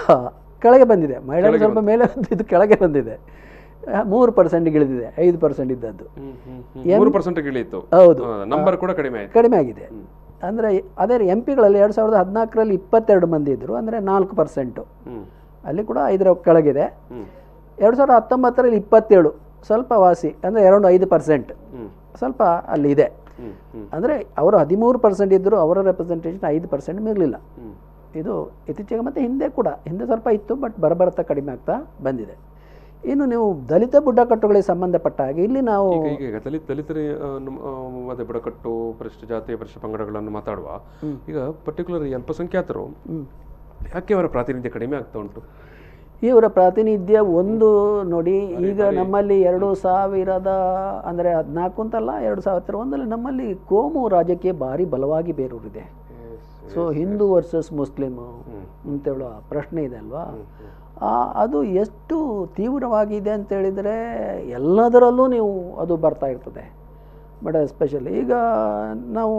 ಕೆಳಗೆ ಬಂದಿದೆ ಮಹಿಳೆಯರು ಸ್ವಲ್ಪ ಮೇಲೆ ಇದು ಕೆಳಗೆ ಬಂದಿದೆ ಆ, ಮೂರು ಪರ್ಸೆಂಟ್ಗೆ ಇಳಿದಿದೆ ಐದು ಪರ್ಸೆಂಟ್ ಇದ್ದದ್ದು ಹ್ಮ್, ಹ್ಮ್, ಹ್ಮ್. ಮೂರು ಪರ್ಸೆಂಟ್ ಇಳಿಯಿತು ಹೌದು ನಂಬರ್ ಕೂಡ ಕಡಿಮೆ ಆಯ್ತು ಕಡಿಮೆ ಆಗಿದೆ ಅಂದರೆ ಅದೇ ಎಂ ಪಿಗಳಲ್ಲಿ ಎರಡು ಸಾವಿರದ ಹದಿನಾಲ್ಕರಲ್ಲಿ ಇಪ್ಪತ್ತೆರಡು ಮಂದಿ ಇದ್ದರು ಅಂದರೆ ನಾಲ್ಕು ಪರ್ಸೆಂಟು ಹ್ಮ್. ಅಲ್ಲಿ ಕೂಡ ಐದರ ಕೆಳಗಿದೆ ಹ್ಮ್. ಎರಡು ಸಾವಿರದ ಹತ್ತೊಂಬತ್ತರಲ್ಲಿ ಇಪ್ಪತ್ತೇಳು ಸ್ವಲ್ಪ ವಾಸಿ ಅಂದರೆ ಅರೌಂಡ್ ಐದು ಪರ್ಸೆಂಟ್ ಹ್ಮ್. ಸ್ವಲ್ಪ ಅಲ್ಲಿ ಇದೆ ಹ್ಮ್. ಹ್ಮ್. ಅಂದರೆ ಅವರು ಹದಿಮೂರು ಪರ್ಸೆಂಟ್ ಇದ್ದರು ಅವರ ರೆಪ್ರೆಸೆಂಟೇಷನ್ ಐದು ಪರ್ಸೆಂಟ್ ಮೀರಲಿಲ್ಲ ಹ್ಮ್. ಇದು ಇತ್ತೀಚೆಗೆ ಮತ್ತು ಹಿಂದೆ ಕೂಡ ಹಿಂದೆ ಸ್ವಲ್ಪ ಇತ್ತು ಬಟ್ ಬರಬರ್ತಾ ಕಡಿಮೆ ಆಗ್ತಾ ಬಂದಿದೆ ಇನ್ನು ನೀವು ದಲಿತ ಬುಡ್ಡಕಟ್ಟುಗಳಿಗೆ ಸಂಬಂಧಪಟ್ಟ ಹಾಗೆ ಇಲ್ಲಿ ನಾವು ಈಗ ಈಗ ಈಗ ದಲಿತ ದಲಿತರಿ ಆ, ನಮ್ಮ, ಆ, ಅದೇ ಬುಡಕಟ್ಟು ಪರಿಶಿಷ್ಟ ಜಾತಿ ಪರಿಶಿಷ್ಟ ಪಂಗಡಗಳನ್ನು ಮಾತಾಡುವ ಈಗ ಪರ್ಟಿಕ್ಯುಲರ್ ಈ ಅಲ್ಪಸಂಖ್ಯಾತರು ಹ್ಮ್. ಯಾಕೆ ಅವರ ಪ್ರಾತಿನಿಧ್ಯ ಕಡಿಮೆ ಆಗ್ತಾ ಉಂಟು ಇವರ ಪ್ರಾತಿನಿಧ್ಯ ಒಂದು ನೋಡಿ ಈಗ ನಮ್ಮಲ್ಲಿ ಎರಡು ಸಾವಿರದ ಅಂದರೆ ಹದಿನಾಲ್ಕು ಅಂತಲ್ಲ ಎರಡು ಸಾವಿರದ ಒಂದಲ್ಲಿ ನಮ್ಮಲ್ಲಿ ಕೋಮು ರಾಜಕೀಯ ಭಾರಿ ಬಲವಾಗಿ ಬೇರೂರಿದೆ ಸೊ ಹಿಂದೂ ವರ್ಸಸ್ ಮುಸ್ಲಿಮು ಅಂತ ಹೇಳುವ ಪ್ರಶ್ನೆ ಇದೆ ಅಲ್ವಾ ಆ, ಅದು ಎಷ್ಟು ತೀವ್ರವಾಗಿದೆ ಅಂತ ಹೇಳಿದರೆ ಎಲ್ಲದರಲ್ಲೂ ನೀವು ಅದು ಬರ್ತಾ ಇರ್ತದೆ ಬಟ್ ಎಸ್ಪೆಷಲಿ ಈಗ ನಾವು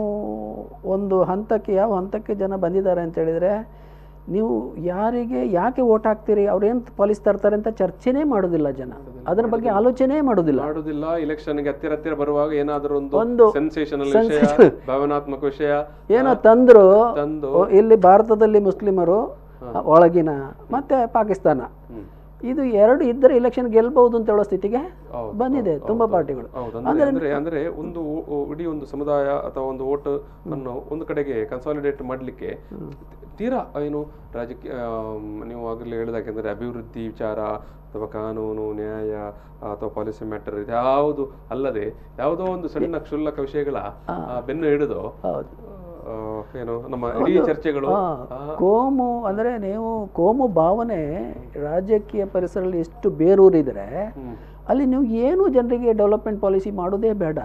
ಒಂದು ಹಂತಕ್ಕೆ ಯಾವ ಹಂತಕ್ಕೆ ಜನ ಬಂದಿದ್ದಾರೆ ಅಂತ ಹೇಳಿದರೆ ನೀವು ಯಾರಿಗೆ ಯಾಕೆ ಓಟ್ ಹಾಕ್ತೀರಿ ಅವ್ರೇನು ಪಾಲಿಸ್ತಾ ಇರ್ತಾರೆ ಅಂತ ಚರ್ಚೆನೇ ಮಾಡೋದಿಲ್ಲ ಜನ ಅದರ ಬಗ್ಗೆ ಆಲೋಚನೆ ಮಾಡೋದಿಲ್ಲ ಮಾಡುದಿಲ್ಲ ಇಲೆಕ್ಷನ್ಗೆ ಹತ್ತಿರ ಹತ್ತಿರ ಬರುವಾಗ ಏನಾದರೂ ಒಂದು ಒಂದು ಸೆನ್ಸೇಷನಲ್ ವಿಷಯ ಭಾವನಾತ್ಮಕ ವಿಷಯ ಏನೋ ತಂದ್ರು ತಂದು ಓ, ಇಲ್ಲಿ ಭಾರತದಲ್ಲಿ ಮುಸ್ಲಿಮರು ಒಳಗಿನ ಮತ್ತೆ ಪಾಕಿಸ್ತಾನ ಹ್ಮ್. ಇದು ಎರಡು ಇದ್ದರೆ ಇಲೆಕ್ಷನ್ ಗೆಲ್ಬಹುದು ಅಂತ ಹೇಳೋ ಸ್ಥಿತಿಗೆ ಹೌದು, ಬಂದಿದೆ ತುಂಬಾ ಪಾರ್ಟಿಗಳು ಹೌದು ಅಂದ್ರೆ ಅಂದ್ರೆ ಅಂದ್ರೆ ಒಂದು ಓ- ಓ- ಇಡೀ ಒಂದು ಸಮುದಾಯ ಅಥವಾ ಒಂದು ಓಟ್ ಅನ್ನು ಒಂದು ಕಡೆಗೆ ಕನ್ಸಾಲಿಡೇಟ್ ಮಾಡಲಿಕ್ಕೆ ತೀರಾ ಏನು ರಾಜಕೀಯ ಆಮ್, ನೀವು ಆಗಲೇ ಹೇಳಿದಾಗೆಂದ್ರೆ ಅಭಿವೃದ್ಧಿ ವಿಚಾರ ಅಥವಾ ಕಾನೂನು ನ್ಯಾಯ ಅಥವಾ ಪಾಲಿಸಿ ಮ್ಯಾಟರ್ ಯಾವುದು ಅಲ್ಲದೆ ಯಾವುದೋ ಒಂದು ಸಣ್ಣ ಕ್ಷುಲ್ಲಕ ವಿಷಯಗಳ ಆ, ಬೆನ್ನು ಹಿಡಿದು ಹೌದು ಆ, ಏನು ನಮ್ಮ ಇಡೀ ಚರ್ಚೆಗಳು ಆ, ಕೋಮು ಅಂದರೆ ನೀವು ಕೋಮು ಭಾವನೆ ರಾಜಕೀಯ ಪರಿಸರದಲ್ಲಿ ಎಷ್ಟು ಬೇರೂರಿದರೆ ಹ್ಮ್. ಅಲ್ಲಿ ನೀವು ಏನು ಜನರಿಗೆ ಡೆವಲಪ್ಮೆಂಟ್ ಪಾಲಿಸಿ ಮಾಡೋದೇ ಬೇಡ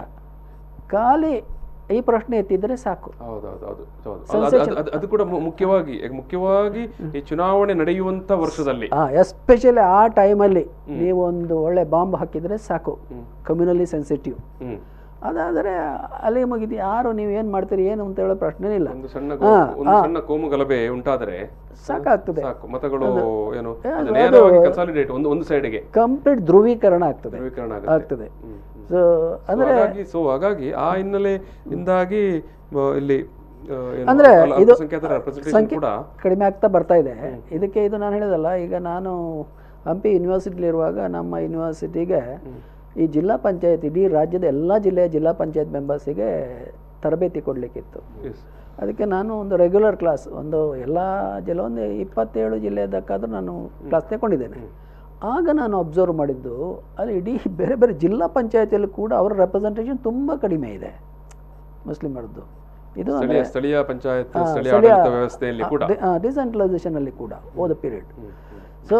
ಖಾಲಿ ಈ ಪ್ರಶ್ನೆ ಎತ್ತಿದ್ರೆ ಸಾಕು ಹೌದೌದು ಹೌದು ಹೌದು ಅದು- ಅದು- ಅದು- ಅದು ಕೂಡ ಮು- ಮುಖ್ಯವಾಗಿ ಮುಖ್ಯವಾಗಿ ಈ ಚುನಾವಣೆ ನಡೆಯುವಂತ ವರ್ಷದಲ್ಲಿ ಹಾಂ ಎಸ್ಪೆಷಲಿ ಆ ಟೈಮಲ್ಲಿ ನೀವು ಒಂದು ಒಳ್ಳೆ ಬಾಂಬ್ ಹಾಕಿದರೆ ಸಾಕು ಕಮ್ಯುನಲಿ ಸೆನ್ಸಿಟಿವ್ ಹ್ಮ್ ಅದಾದರೆ ಅಲ್ಲಿ ಮುಗಿದು ಯಾರು ನೀವು ಏನು ಮಾಡ್ತೀರಿ ಏನು ಅಂತ ಹೇಳೋ ಪ್ರಶ್ನೆ ಇಲ್ಲ ಒಂದು ಸಣ್ಣ ಗೋ- ಒಂದು ಸಣ್ಣ ಕೋಮು ಗಲಭೆ ಉಂಟಾದರೆ ಸಾಕಾಗ್ತದೆ ಸಾಕು ಮತಗಳು ಏನು ಅದು ನೇರವಾಗಿ ಕನ್ಸಾಲಿಡೇಟ್ ಒಂದು ಒಂದು ಸೈಡ್ಗೆ ಕಂಪ್ಲೀಟ್ ಧ್ರುವೀಕರಣ ಆಗ್ತದೆ ಧ್ರುವೀಕರಣ ಆಗುತ್ತೆ ಆಗ್ತದೆ ಹ್ಮ್, ಹ್ಮ್. ಸೊ So ಹಾಗಾಗಿ ಸೊ ಹಾಗಾಗಿ ಆ ಹಿನ್ನೆಲೆಯಿಂದಾಗಿ ಆ, ಇಲ್ಲಿ ಆ, ಏನು ಅಂದ್ರೆ ಅಲ್ಲ- ಇದು ಅಲ್ಪಸಂಖ್ಯಾತರ representation ಕೂಡ ಕಡಿಮೆ ಆಗ್ತಾ ಬರ್ತಾ ಇದೆ ಇದಕ್ಕೆ ಇದು ನಾನು ಹೇಳಿದಲ್ಲ ಈಗ ನಾನು ಹಂಪಿ ಯೂನಿವರ್ಸಿಟಿಲಿರುವಾಗ ನಮ್ಮ ಯೂನಿವರ್ಸಿಟಿಗೆ ಈ ಜಿಲ್ಲಾ ಪಂಚಾಯತ್ ಇಡೀ ರಾಜ್ಯದ ಎಲ್ಲ ಜಿಲ್ಲೆಯ ಜಿಲ್ಲಾ ಪಂಚಾಯತ್ ಮೆಂಬರ್ಸಿಗೆ ತರಬೇತಿ ಕೊಡಲಿಕ್ಕಿತ್ತು Yes. ಅದಕ್ಕೆ ನಾನು ಒಂದು ರೆಗ್ಯುಲರ್ ಕ್ಲಾಸ್ ಒಂದು ಎಲ್ಲ ಜಿಲ್ಲೆ ಒಂದು ಇಪ್ಪತ್ತೇಳು ಜಿಲ್ಲೆಯದಕ್ಕಾದ್ರೂ ನಾನು ಕ್ಲಾಸ್ ತಗೊಂಡಿದ್ದೇನೆ ಆಗ ನಾನು ಅಬ್ಸರ್ವ್ ಮಾಡಿದ್ದು ಅಲ್ಲಿ ಇಡೀ ಬೇರೆ ಬೇರೆ ಜಿಲ್ಲಾ ಪಂಚಾಯತಿಯಲ್ಲಿ ಕೂಡ ಅವರ ರೆಪ್ರೆಸೆಂಟೇಷನ್ ತುಂಬ ಕಡಿಮೆ ಇದೆ ಮುಸ್ಲಿಮರದ್ದು ಇದು ಸ್ಥಳೀಯ ಸ್ಥಳೀಯ ಪಂಚಾಯತ್ ಆ, ಸ್ಥಳೀಯ ಸ್ಥಳೀಯ ಆಡಳಿತ ವ್ಯವಸ್ಥೆಯಲ್ಲಿ ಕೂಡ ಡಿಸೆಂಟ್ರಲೈಸೇಷನ್ ಅಲ್ಲಿ ಕೂಡ ಹೋದ ಪೀರಿಯಡ್ ಸೊ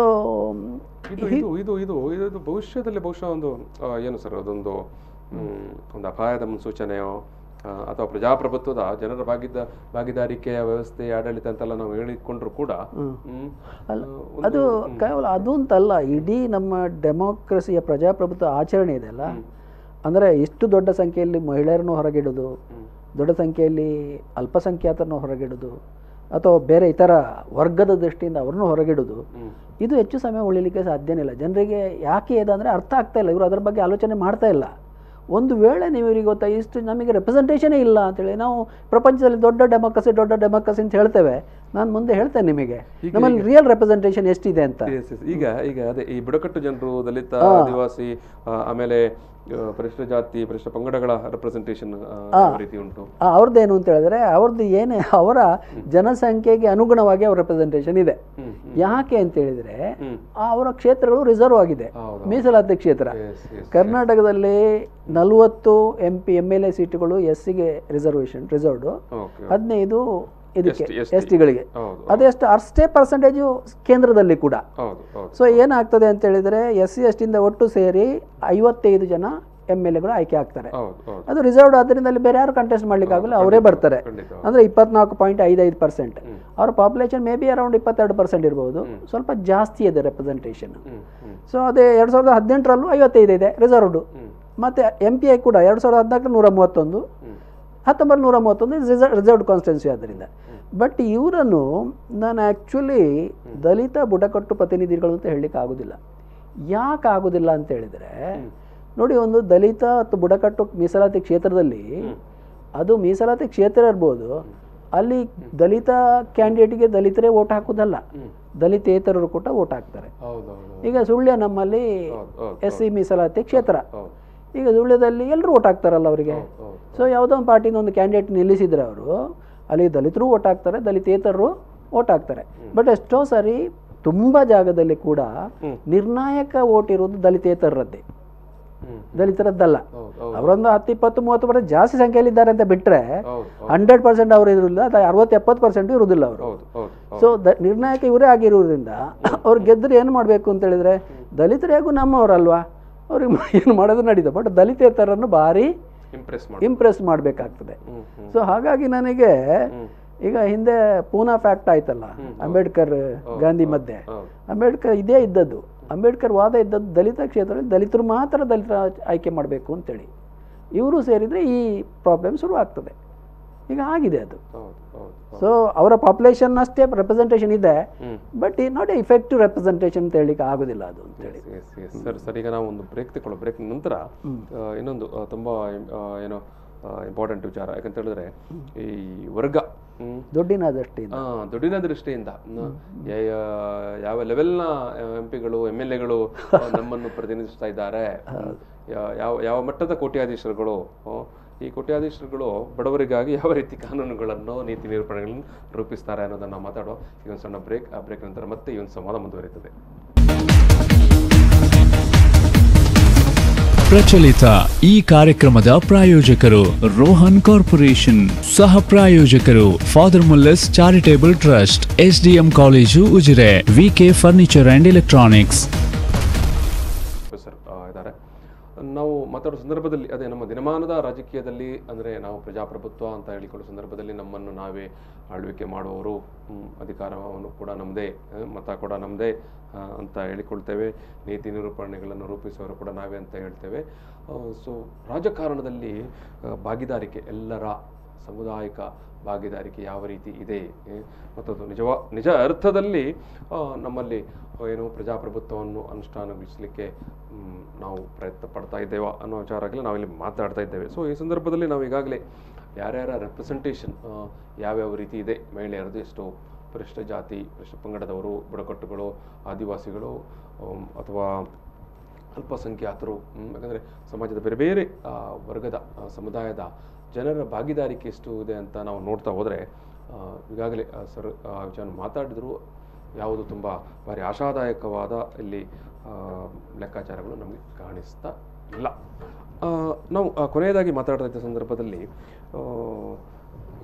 ಇದು ಇದು ಇದು ಇದು ಇದು ಇದು ಭವಿಷ್ಯದಲ್ಲಿ ಬಹುಶಃ ಒಂದು ಆ, ಏನು ಸರ್ ಅದೊಂದು ಮ್, ಒಂದು ಅಪಾಯದ ಮುನ್ಸೂಚನೆಯೋ ಆ, ಅಥವಾ ಪ್ರಜಾಪ್ರಭುತ್ವದ ಜನರ ಭಾಗಿದ ಭಾಗಿದಾರಿಕೆಯ ವ್ಯವಸ್ಥೆ ಆಡಳಿತ ಅಂತೆಲ್ಲ ನಾವು ಹೇಳಿಕೊಂಡ್ರು ಕೂಡ ಮ್, ಆ, ಒಂದು- ಅದು ಕೇವಲ ಅದು ಅಂತಲ್ಲ ಇಡೀ ನಮ್ಮ ಡೆಮೋಕ್ರಸಿಯ ಪ್ರಜಾಪ್ರಭುತ್ವ ಆಚರಣೆ ಇದೆ ಅಲ್ಲ ಅಂದರೆ ಇಷ್ಟು ದೊಡ್ಡ ಸಂಖ್ಯೆಯಲ್ಲಿ ಮಹಿಳೆಯರನ್ನು ಹೊರಗಿಡೋದು ದೊಡ್ಡ ಸಂಖ್ಯೆಯಲ್ಲಿ ಅಲ್ಪಸಂಖ್ಯಾತರನ್ನು ಹೊರಗಿಡೋದು ಅಥವಾ ಬೇರೆ ಇತರ ವರ್ಗದ ದೃಷ್ಟಿಯಿಂದ ಅವ್ರನ್ನೂ ಹೊರಗಿಡೋದು ಹ್ಮ್. ಇದು ಹೆಚ್ಚು ಸಮಯ ಉಳಿಲಿಕ್ಕೆ ಸಾಧ್ಯನೇ ಇಲ್ಲ ಜನರಿಗೆ ಯಾಕೆ ಇದೆ ಅಂದರೆ ಅರ್ಥ ಆಗ್ತಾ ಇಲ್ಲ ಇವರು ಅದರ ಬಗ್ಗೆ ಆಲೋಚನೆ ಮಾಡ್ತಾ ಇಲ್ಲ ಒಂದು ವೇಳೆ ನೀವು ಇವರಿಗೆ ಗೊತ್ತಾ ಇಷ್ಟು ನಮಗೆ ರೆಪ್ರೆಸೆಂಟೇಷನೇ ಇಲ್ಲ ಅಂತೇಳಿ ನಾವು ಪ್ರಪಂಚದಲ್ಲಿ ದೊಡ್ಡ ಡೆಮೋಕ್ರಸಿ ದೊಡ್ಡ ಡೆಮೋಕ್ರಸಿ ಅಂತ ಹೇಳ್ತೇವೆ ನಾನು ಮುಂದೆ ಹೇಳ್ತೇನೆ ನಿಮಗೆ ನಮ್ಮಲ್ಲಿ ರಿಯಲ್ ರೆಪ್ರೆಸೆಂಟೇಷನ್ ಎಷ್ಟಿದೆ ಅಂತ Yes, yes. ಈಗ ಈಗ ಅದೇ ಈ ಬುಡಕಟ್ಟು ಜನರು ದಲಿತ ಆದಿವಾಸಿ ಆ, ಆಮೇಲೆ ಆ, ಪರಿಶಿಷ್ಟ ಜಾತಿ ಪರಿಶಿಷ್ಟ ಪಂಗಡಗಳ ರೆಪ್ರೆಸೆಂಟೇಷನ್ ಯಾವ ರೀತಿ ಉಂಟು ಆ, ಅವ್ರದ್ದೇನು ಅಂತ ಹೇಳಿದ್ರೆ ಅವ್ರದ್ದು ಏನೇ ಅವರ ಜನಸಂಖ್ಯೆಗೆ ಅನುಗುಣವಾಗಿ ಅವ್ರ ರೆಪ್ರೆಸೆಂಟೇಷನ್ ಇದೆ ಹ್ಮ್, ಯಾಕೆ ಅಂತ ಹೇಳಿದ್ರೆ ಹ್ಮ್. ಆ ಅವರ ಕ್ಷೇತ್ರಗಳು ರಿಸರ್ವ್ ಆಗಿದೆ ಹೌದು. ಮೀಸಲಾತಿ ಕ್ಷೇತ್ರ Yes, yes. ಕರ್ನಾಟಕದಲ್ಲಿ ನಲವತ್ತು M P M L A ಸೀಟುಗಳು ಎಸ್ ಸಿಗೆ ರಿಸರ್ವೇಷನ್ ರಿಸರ್ವ್ಡು Okay. ಹದಿನೈದು ಇದಕ್ಕೆ ST. ಎಸ್ ಟಿಗಳಿಗೆ ಹೌದು ಅದೆಷ್ಟು ಅಷ್ಟೇ ಪರ್ಸೆಂಟೇಜು ಕೇಂದ್ರದಲ್ಲಿ ಕೂಡ ಹೌದು ಹೌದು ಸೊ ಏನಾಗ್ತದೆ ಅಂತ ಹೇಳಿದ್ರೆ ಎಸ್ ಸಿ ಎಸ್ ಟಿಯಿಂದ ಒಟ್ಟು ಸೇರಿ ಐವತ್ತೈದು ಜನ ಎಮ್ ಎಲ್ ಎಗಳು ಆಯ್ಕೆ ಆಗ್ತಾರೆ ಹೌದು ಹೌದು ಅದು ರಿಸರ್ವ್ಡ್ ಆದ್ದರಿಂದ ಅಲ್ಲಿ ಬೇರೆ ಯಾರು ಕಂಟೆಸ್ಟ್ ಮಾಡ್ಲಿಕ್ಕೆ ಆಗಲ್ಲ ಅವರೇ ಬರ್ತಾರೆ ಖಂಡಿತ ಅಂದರೆ ಇಪ್ಪತ್ನಾಲ್ಕು ಪಾಯಿಂಟ್ ಐದೈದು ಪರ್ಸೆಂಟ್ ಅವ್ರ ಪಾಪ್ಯುಲೇಷನ್ ಮೇ ಬಿ ಅರೌಂಡ್ ಇಪ್ಪತ್ತೆರಡು ಪರ್ಸೆಂಟ್ ಇರ್ಬೋದು ಸ್ವಲ್ಪ ಜಾಸ್ತಿ ಇದೆ ರೆಪ್ರೆಸೆಂಟೇಷನ್ ಹ್ಮ್ ಹ್ಮ್ ಸೊ ಅದೇ ಎರಡು ಸಾವಿರದ ಹದಿನೆಂಟರಲ್ಲೂ ಐವತ್ತೈದು ಇದೆ ರಿಸರ್ವ್ಡು ಹ್ಮ್ ಮತ್ತು ಎಂ ಪಿ ಐ ಕೂಡ ಎರಡು ಸಾವಿರದ ಹದಿನಾಲ್ಕು ನೂರ ಮೂವತ್ತೊಂದು ಹ್ಮ್ ಹತ್ತೊಂಬತ್ತು ನೂರ ಮೂವತ್ತೊಂದು ರಿಸರ್ವ್ಡ್ ಕಾನ್ಸ್ಟಿಟ್ಯೂನ್ಸಿ ಆದ್ದರಿಂದ ಬಟ್ ಇವರನ್ನು ನಾನು ಆ್ಯಕ್ಚುಲಿ ದಲಿತ ಬುಡಕಟ್ಟು ಪ್ರತಿನಿಧಿಗಳು ಅಂತ ಹೇಳಲಿಕ್ಕೆ ಆಗೋದಿಲ್ಲ ಯಾಕೆ ಆಗೋದಿಲ್ಲ ಅಂತ ಹೇಳಿದರೆ ನೋಡಿ ಒಂದು ದಲಿತ ಅಥವಾ ಬುಡಕಟ್ಟು ಮೀಸಲಾತಿ ಕ್ಷೇತ್ರದಲ್ಲಿ ಅದು ಮೀಸಲಾತಿ ಕ್ಷೇತ್ರ ಇರ್ಬೋದು ಅಲ್ಲಿ ದಲಿತ ಕ್ಯಾಂಡಿಡೇಟ್ಗೆ ದಲಿತರೇ ಓಟ್ ಹಾಕೋದಲ್ಲ ದಲಿತೇತರರು ಕೂಡ ಓಟ್ ಹಾಕ್ತಾರೆ ಹೌದು ಹೌದು ಈಗ ಸುಳ್ಯ ನಮ್ಮಲ್ಲಿ ಹೌದು ಹೌದು ಎಸ್ ಸಿ ಮೀಸಲಾತಿ ಕ್ಷೇತ್ರ ಹೌದು ಈಗ ಸುಳ್ಯದಲ್ಲಿ ಎಲ್ಲರೂ ಓಟ್ ಹಾಕ್ತಾರಲ್ಲ ಅವರಿಗೆ ಹೌದು ಸೊ ಯಾವುದೋ ಒಂದು ಪಾರ್ಟಿನ ಒಂದು ಕ್ಯಾಂಡಿಡೇಟ್ ನಿಲ್ಲಿಸಿದ್ರೆ ಅವರು ಅಲ್ಲಿ ದಲಿತರು ಓಟ್ ಹಾಕ್ತಾರೆ ದಲಿತೇತರರು ಓಟ್ ಹಾಕ್ತಾರೆ ಬಟ್ ಎಷ್ಟೋ ಸಾರಿ ತುಂಬ ಜಾಗದಲ್ಲಿ ಕೂಡ ನಿರ್ಣಾಯಕ ಓಟ್ ಇರೋದು ದಲಿತೇತರರದ್ದೇ ಹ್ಮ್ ದಲಿತರದ್ದಲ್ಲ ಹೌದು ಹೌದು ಅವರೊಂದು ಹತ್ತು ಇಪ್ಪತ್ತು ಮೂವತ್ತು ಪರ್ಸೆಂಟ್ ಜಾಸ್ತಿ ಸಂಖ್ಯೆಯಲ್ಲಿದ್ದಾರೆ ಅಂತ ಬಿಟ್ಟರೆ ಹೌದು ಹಂಡ್ರೆಡ್ ಪರ್ಸೆಂಟ್ ಅವರು ಇರೋದಿಲ್ಲ ಅದು ಅರವತ್ತು ಎಪ್ಪತ್ತು ಪರ್ಸೆಂಟ್ ಇರೋದಿಲ್ಲ ಅವರು ಹೌದು ಹೌದು ಹೌದು ಸೊ ದ ನಿರ್ಣಾಯಕ ಇವರೇ ಆಗಿರೋದ್ರಿಂದ ಅವ್ರು ಗೆದ್ದರೆ ಏನು ಮಾಡಬೇಕು ಅಂತ ಹೇಳಿದ್ರೆ ದಲಿತರು ಹೇಗೂ ನಮ್ಮವರಲ್ವಾ ಅವ್ರಿಗೆ ಏನು ಮಾಡೋದು ನಡೀತದೆ ಬಟ್ ದಲಿತೇತರನ್ನು ಭಾರಿ ಇಂಪ್ರೆಸ್ ಮಾಡಿ ಇಂಪ್ರೆಸ್ ಮಾಡಬೇಕಾಗ್ತದೆ ಹ್ಮ್ ಹ್ಮ್ ಸೊ ಹಾಗಾಗಿ ನನಗೆ ಹ್ಮ್ ಈಗ ಹಿಂದೆ ಪೂನಾ ಫ್ಯಾಕ್ಟ್ ಆಯ್ತಲ್ಲ ಅಂಬೇಡ್ಕರ್ ಗಾಂಧಿ ಮಧ್ಯೆ ಹೌದು ಅಂಬೇಡ್ಕರ್ ಇದೇ ಇದ್ದದ್ದು ಅಂಬೇಡ್ಕರ್ ವಾದ ಇದ್ದದ್ದು ದಲಿತ ಕ್ಷೇತ್ರದಲ್ಲಿ ದಲಿತರು ಮಾತ್ರ ದಲಿತರ ಆಯ್ಕೆ ಮಾಡಬೇಕು ಅಂತೇಳಿ ಇವರು ಸೇರಿದರೆ ಈ ಪ್ರಾಬ್ಲಮ್ ಶುರು ಆಗ್ತದೆ ಈಗ ಆಗಿದೆ ಅದು ಹೌದು ಹೌದು ಸೊ ಅವರ ಪಾಪ್ಯುಲೇಷನ್ ಅಷ್ಟೇ ರೆಪ್ರೆಸೆಂಟೇಷನ್ ಇದೆ ಹ್ಮ್ ಬಟ್ ಈ ನಾಟ್ ಎಫೆಕ್ಟಿವ್ ರೆಪ್ರೆಸೆಂಟೇಷನ್ ಅಂತ ಹೇಳಲಿಕ್ಕೆ ಆಗೋದಿಲ್ಲ ಅದು ಅಂತೇಳಿ ಎಸ್ ಎಸ್ ಸರ್ ಸರ್ ಈಗ ನಾವು ಒಂದು ಬ್ರೇಕ್ ತಗೊಳ್ಳೋ ಬ್ರೇಕ್ ನಂತರ ಆ, ಇನ್ನೊಂದು ಆ, ತುಂಬಾ ಆ, ಏನು ಇಂಪಾರ್ಟೆಂಟ್ ವಿಚಾರ ಯಾಕಂತ ಹೇಳಿದ್ರೆ ಈ ವರ್ಗ ಹ್ಮ್, ದುಡ್ಡಿನ ದೃಷ್ಟಿಯಿಂದ ಆ, ದುಡ್ಡಿನ ದೃಷ್ಟಿಯಿಂದ ನ- ಯ- ಯ- ಯಾವ ಲೆವೆಲ್ನ ಎಂ ಪಿಗಳು ಎಮ್ ಎಲ್ ಎಗಳು ನಮ್ಮನ್ನು ಪ್ರತಿನಿಧಿಸ್ತಾ ಇದ್ದಾರೆ ಹ್ಮ್. ಯಾ- ಯಾವ ಯಾವ ಮಟ್ಟದ ಕೋಟ್ಯಾಧೀಶರುಗಳು ಹ್ಮ್, ಈ ಕೋಟ್ಯಾಧೀಶರುಗಳು ಬಡವರಿಗಾಗಿ ಯಾವ ರೀತಿ ಕಾನೂನುಗಳನ್ನು ನೀತಿ ನಿರೂಪಣೆಗಳನ್ನು ರೂಪಿಸ್ತಾರೆ ಅನ್ನೋದನ್ನ ಮಾತಾಡೋ ಈ ಒಂದು ಸಣ್ಣ ಬ್ರೇಕ್ ಆ ಬ್ರೇಕ್ ನಂತರ ಮತ್ತೆ ಈ ಒಂದು ಸಂವಾದ ಮುಂದುವರಿಯುತ್ತದೆ ಪ್ರಚಲಿತ ಈ ಕಾರ್ಯಕ್ರಮದ ಪ್ರಾಯೋಜಕರು ರೋಹನ್ ಕಾರ್ಪೊರೇಷನ್ ಸಹ ಪ್ರಾಯೋಜಕರು father Muller's charitable trust SDM college Ujire VK furniture and electronics professor ಇದ್ದಾರೆ ನಾವು ಮಾತಾಡೋ ಸಂದರ್ಭದಲ್ಲಿ ಅದೇ ನಮ್ಮ ದಿನಮಾನದ ರಾಜಕೀಯದಲ್ಲಿ ಅಂದರೆ ನಾವು ಪ್ರಜಾಪ್ರಭುತ್ವ ಅಂತ ಹೇಳಿಕೊಳ್ಳೋ ಸಂದರ್ಭದಲ್ಲಿ ನಮ್ಮನ್ನು ನಾವೇ ಆಳ್ವಿಕೆ ಮಾಡುವವರು ಹ್ಮ್, ಅಧಿಕಾರವನ್ನು ಕೂಡ ನಮ್ಮದೇ ಮತ ಕೂಡ ನಮ್ಮದೇ ಅಂತ ಹೇಳಿಕೊಳ್ತೇವೆ ನೀತಿ ನಿರೂಪಣೆಗಳನ್ನು ರೂಪಿಸುವವರು ಕೂಡ ನಾವೇ ಅಂತ ಹೇಳ್ತೇವೆ ಸೊ ರಾಜಕಾರಣದಲ್ಲಿ ಆ, ಭಾಗಿದಾರಿಕೆ ಎಲ್ಲರ ಸಾಮುದಾಯಿಕ ಭಾಗಿದಾರಿಕೆ ಯಾವ ರೀತಿ ಇದೆ ಏ, ಮತ್ತು ಅದು ನಿಜವ ನಿಜ ಅರ್ಥದಲ್ಲಿ ಆ, ನಮ್ಮಲ್ಲಿ ಏನು ಪ್ರಜಾಪ್ರಭುತ್ವವನ್ನು ಅನುಷ್ಠಾನಗೊಳಿಸಲಿಕ್ಕೆ ಮ್, ನಾವು ಪ್ರಯತ್ನ ಪಡ್ತಾ ಇದ್ದೇವಾ ಅನ್ನೋ ವಿಚಾರದಲ್ಲಿ ನಾವಿಲ್ಲಿ ಮಾತಾಡ್ತಾ ಇದ್ದೇವೆ ಸೊ ಈ ಸಂದರ್ಭದಲ್ಲಿ ನಾವು ಈಗಾಗಲೇ ಯಾರ್ಯಾರ ರೆಪ್ರೆಸೆಂಟೇಷನ್ ಯಾವ್ಯಾವ ರೀತಿ ಇದೆ ಮಹಿಳೆಯರದು ಎಷ್ಟು ಪರಿಶಿಷ್ಟ ಜಾತಿ ಪರಿಶಿಷ್ಟ ಪಂಗಡದವರು ಬುಡಕಟ್ಟುಗಳು ಆದಿವಾಸಿಗಳು ಆಮ್, ಅಥವಾ ಅಲ್ಪಸಂಖ್ಯಾತರು ಹ್ಮ್, ಯಾಕಂದರೆ ಸಮಾಜದ ಬೇರೆ ಬೇರೆ ಆ, ವರ್ಗದ ಆ, ಸಮುದಾಯದ ಜನರ ಭಾಗಿದಾರಿಕೆ ಎಷ್ಟು ಇದೆ ಅಂತ ನಾವು ನೋಡ್ತಾ ಹೋದರೆ ಈಗಾಗಲೇ ಆ, ಸರ್ ಆ ವಿಚಾರ ಮಾತಾಡಿದ್ರು ಯಾವುದು ತುಂಬ ಭಾರಿ ಆಶಾದಾಯಕವಾದ ಇಲ್ಲಿ ಆ, ಲೆಕ್ಕಾಚಾರಗಳು ನಮಗೆ ಕಾಣಿಸ್ತಾ ಇಲ್ಲ ಆ, ನಾವು ಆ, ಕೊನೆಯದಾಗಿ ಮಾತಾಡ್ತಾ ಇದ್ದ ಸಂದರ್ಭದಲ್ಲಿ ಆ,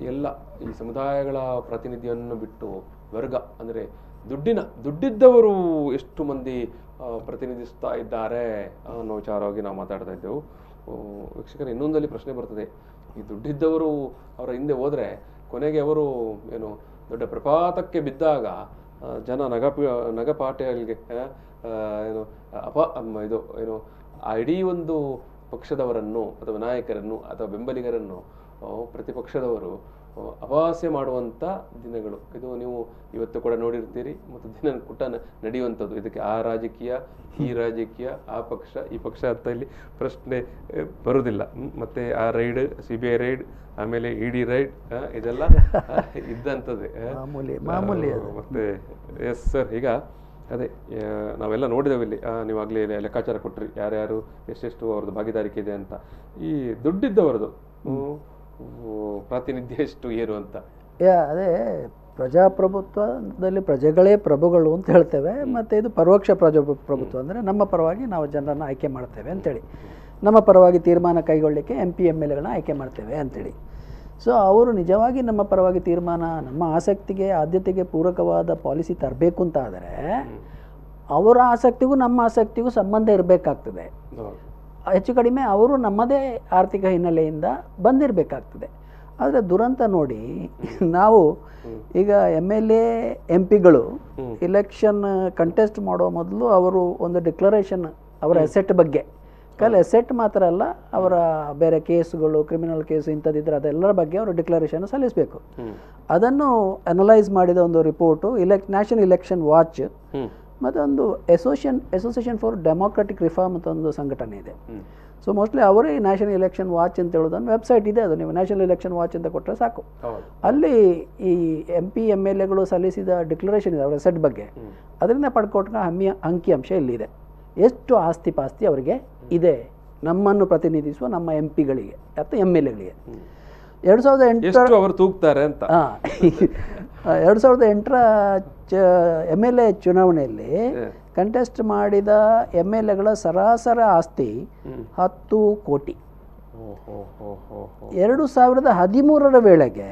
ಎಲ್ಲ ಈ ಸಮುದಾಯಗಳ ಪ್ರಾತಿನಿಧ್ಯವನ್ನು ಬಿಟ್ಟು ವರ್ಗ ಅಂದರೆ ದುಡ್ಡಿನ ದುಡ್ಡಿದ್ದವರು ಎಷ್ಟು ಮಂದಿ ಆ, ಪ್ರತಿನಿಧಿಸ್ತಾ ಇದ್ದಾರೆ ಅನ್ನೋ ವಿಚಾರವಾಗಿ ನಾವು ಮಾತಾಡ್ತಾ ಇದ್ದೆವು ಆ, ವೀಕ್ಷಕರ ಇನ್ನೊಂದಲ್ಲಿ ಪ್ರಶ್ನೆ ಬರ್ತದೆ ಈ ದುಡ್ಡಿದ್ದವರು ಅವರ ಹಿಂದೆ ಹೋದರೆ ಕೊನೆಗೆ ಅವರು ಏನು ದೊಡ್ಡ ಪ್ರಪಾತಕ್ಕೆ ಬಿದ್ದಾಗ ಆ, ಜನ ನಗಪ ನಗಪಾಟೆಗಳಿಗೆ ಆ, ಆ, ಏನು ಅಪ ಅಮ್ಮ ಇದು ಏನು ಆ ಇಡೀ ಒಂದು ಪಕ್ಷದವರನ್ನು ಅಥವಾ ನಾಯಕರನ್ನು ಅಥವಾ ಬೆಂಬಲಿಗರನ್ನು ಆ, ಪ್ರತಿಪಕ್ಷದವರು ಆ, ಅಪಹಾಸ್ಯ ಮಾಡುವಂಥ ದಿನಗಳು ಇದು ನೀವು ಇವತ್ತು ಕೂಡ ನೋಡಿರ್ತೀರಿ ಮತ್ತು ದಿನ ಕೂಟ ನ- ನಡೆಯುವಂಥದ್ದು ಇದಕ್ಕೆ ಆ ರಾಜಕೀಯ ಈ ರಾಜಕೀಯ ಆ ಪಕ್ಷ ಈ ಪಕ್ಷ ಅಂತ ಇಲ್ಲಿ ಪ್ರಶ್ನೆ ಆ, ಬರುವುದಿಲ್ಲ ಹ್ಮ್. ಮತ್ತೆ ಆ raid C B I raid ಆಮೇಲೆ ಇ ಡಿ ರೈಡ್ ಇದೆಲ್ಲ ಆ, ಇದ್ದಂಥದ್ದೇ ಆ. ಮಾಮೂಲಿ ಮಾಮೂಲಿ ಅದು ಆ, ಮತ್ತೆ ಎಸ್ ಸರ್ ಈಗ ಅದೇ ಆ, ನಾವೆಲ್ಲ ನೋಡಿದೆವು ಇಲ್ಲಿ ಆ, ನೀವು ಆಗಲೇ ಲೆಕ್ಕಾಚಾರ ಕೊಟ್ರಿ ಯಾರ್ಯಾರು ಎಷ್ಟೆಷ್ಟು ಅವ್ರದ್ದು ಭಾಗಿದಾರಿಕೆ ಇದೆ ಅಂತ ಈ ದುಡ್ಡಿದ್ದವರದು ಹ್ಮ್, ಹ್ಮ್, ಪ್ರಾತಿನಿಧ್ಯ ಎಷ್ಟು ಏನು ಅಂತ ಯಾ ಅದೇ ಪ್ರಜಾಪ್ರಭುತ್ವದಲ್ಲಿ ಪ್ರಜೆಗಳೇ ಪ್ರಭುಗಳು ಅಂತ ಹೇಳ್ತೇವೆ ಮತ್ತು ಇದು ಪರೋಕ್ಷ ಪ್ರಜಾಪ್ರಭುತ್ವ ಅಂದರೆ ನಮ್ಮ ಪರವಾಗಿ ನಾವು ಜನರನ್ನು ಆಯ್ಕೆ ಮಾಡ್ತೇವೆ ಅಂತೇಳಿ ನಮ್ಮ ಪರವಾಗಿ ತೀರ್ಮಾನ ಕೈಗೊಳ್ಳಲಿಕ್ಕೆ ಎಂ ಪಿ ಎಮ್ ಎಲ್ ಎಗಳನ್ನ ಆಯ್ಕೆ ಮಾಡ್ತೇವೆ ಅಂತೇಳಿ ಸೊ ಅವರು ನಿಜವಾಗಿ ನಮ್ಮ ಪರವಾಗಿ ತೀರ್ಮಾನ ನಮ್ಮ ಆಸಕ್ತಿಗೆ ಆದ್ಯತೆಗೆ ಪೂರಕವಾದ ಪಾಲಿಸಿ ತರಬೇಕು ಅಂತ ಆದರೆ ಅವರ ಆಸಕ್ತಿಗೂ ನಮ್ಮ ಆಸಕ್ತಿಗೂ ಸಂಬಂಧ ಇರಬೇಕಾಗ್ತದೆ ಹೌದು. ಹೆಚ್ಚು ಕಡಿಮೆ ಅವರು ನಮ್ಮದೇ ಆರ್ಥಿಕ ಹಿನ್ನೆಲೆಯಿಂದ ಬಂದಿರಬೇಕಾಗ್ತದೆ ಆದರೆ ದುರಂತ ನೋಡಿ ನಾವು ಈಗ ಎಮ್ ಎಲ್ ಎ ಎಂ ಪಿಗಳು ಇಲೆಕ್ಷನ್ ಕಂಟೆಸ್ಟ್ ಮಾಡೋ ಮೊದಲು ಅವರು ಒಂದು ಡಿಕ್ಲರೇಷನ್ ಅವರ ಎಸೆಟ್ ಬಗ್ಗೆ ಕಲ್ ಎಸೆಟ್ ಮಾತ್ರ ಅಲ್ಲ ಅವರ ಬೇರೆ ಕೇಸುಗಳು ಕ್ರಿಮಿನಲ್ ಕೇಸು ಇಂಥದ್ದಿದ್ರೆ ಅದೆಲ್ಲರ ಬಗ್ಗೆ ಅವರು ಡಿಕ್ಲರೇಷನ್ ಸಲ್ಲಿಸಬೇಕು ಹ್ಮ್. ಅದನ್ನು ಅನಲೈಸ್ ಮಾಡಿದ ಒಂದು ರಿಪೋರ್ಟು ಇಲೆಕ್ ನ್ಯಾಷನಲ್ ಇಲೆಕ್ಷನ್ ವಾಚ್ ಹ್ಮ್. ಮತ್ತೊಂದು ಅಸೋಸಿಯನ್ ಅಸೋಸಿಯೇಷನ್ ಫಾರ್ ಡೆಮೋಕ್ರೆಟಿಕ್ ರಿಫಾರ್ಮ್ ಅಂತ ಒಂದು ಸಂಘಟನೆ ಇದೆ ಹ್ಮ್. ಸೊ ಮೋಸ್ಟ್ಲಿ ಅವರೇ ನ್ಯಾಷನಲ್ ಇಲೆಕ್ಷನ್ ವಾಚ್ ಅಂತ ಹೇಳೋದನ್ನು ವೆಬ್ಸೈಟ್ ಇದೆ ಅದು ನೀವು ನ್ಯಾಷನಲ್ ಇಲೆಕ್ಷನ್ ವಾಚ್ ಅಂತ ಕೊಟ್ಟರೆ ಸಾಕು ಹೌದು ಅಲ್ಲಿ ಈ ಎಂ ಪಿ ಎಮ್ ಎಲ್ ಎಗಳು ಸಲ್ಲಿಸಿದ ಡಿಕ್ಲರೇಷನ್ ಇದೆ ಅವರ ಸೆಟ್ ಬಗ್ಗೆ ಅದರಿಂದ ಪಡ್ಕೊಟ್ಟ ಹಮ್ಮಿ ಅಂಕಿಅಂಶ ಇಲ್ಲಿದೆ ಎಷ್ಟು ಆಸ್ತಿ ಪಾಸ್ತಿ ಅವರಿಗೆ ಇದೆ ನಮ್ಮನ್ನು ಪ್ರತಿನಿಧಿಸುವ ನಮ್ಮ ಎಂ ಪಿಗಳಿಗೆ ಅಥವಾ ಎಮ್ ಎಲ್ ಎಗಳಿಗೆ ಎರಡು ಸಾವಿರದ ಎಂಟರ ಎಷ್ಟು ಅವರು ತೂಗ್ತಾರೆ ಅಂತ ಹಾಂ ಎರಡು ಸಾವಿರದ ಎಂಟರ ಚ ಎಮ್ ಎಲ್ ಎ ಚುನಾವಣೆಯಲ್ಲಿ ಕಂಟೆಸ್ಟ್ ಮಾಡಿದ ಎಮ್ ಎಲ್ ಎಗಳ ಸರಾಸರ ಆಸ್ತಿ ಹತ್ತು ಕೋಟಿ ಓ ಹೋ ಹೋ ಹೋ ಹೋ ಎರಡು ಸಾವಿರದ ಹದಿಮೂರರ ವೇಳೆಗೆ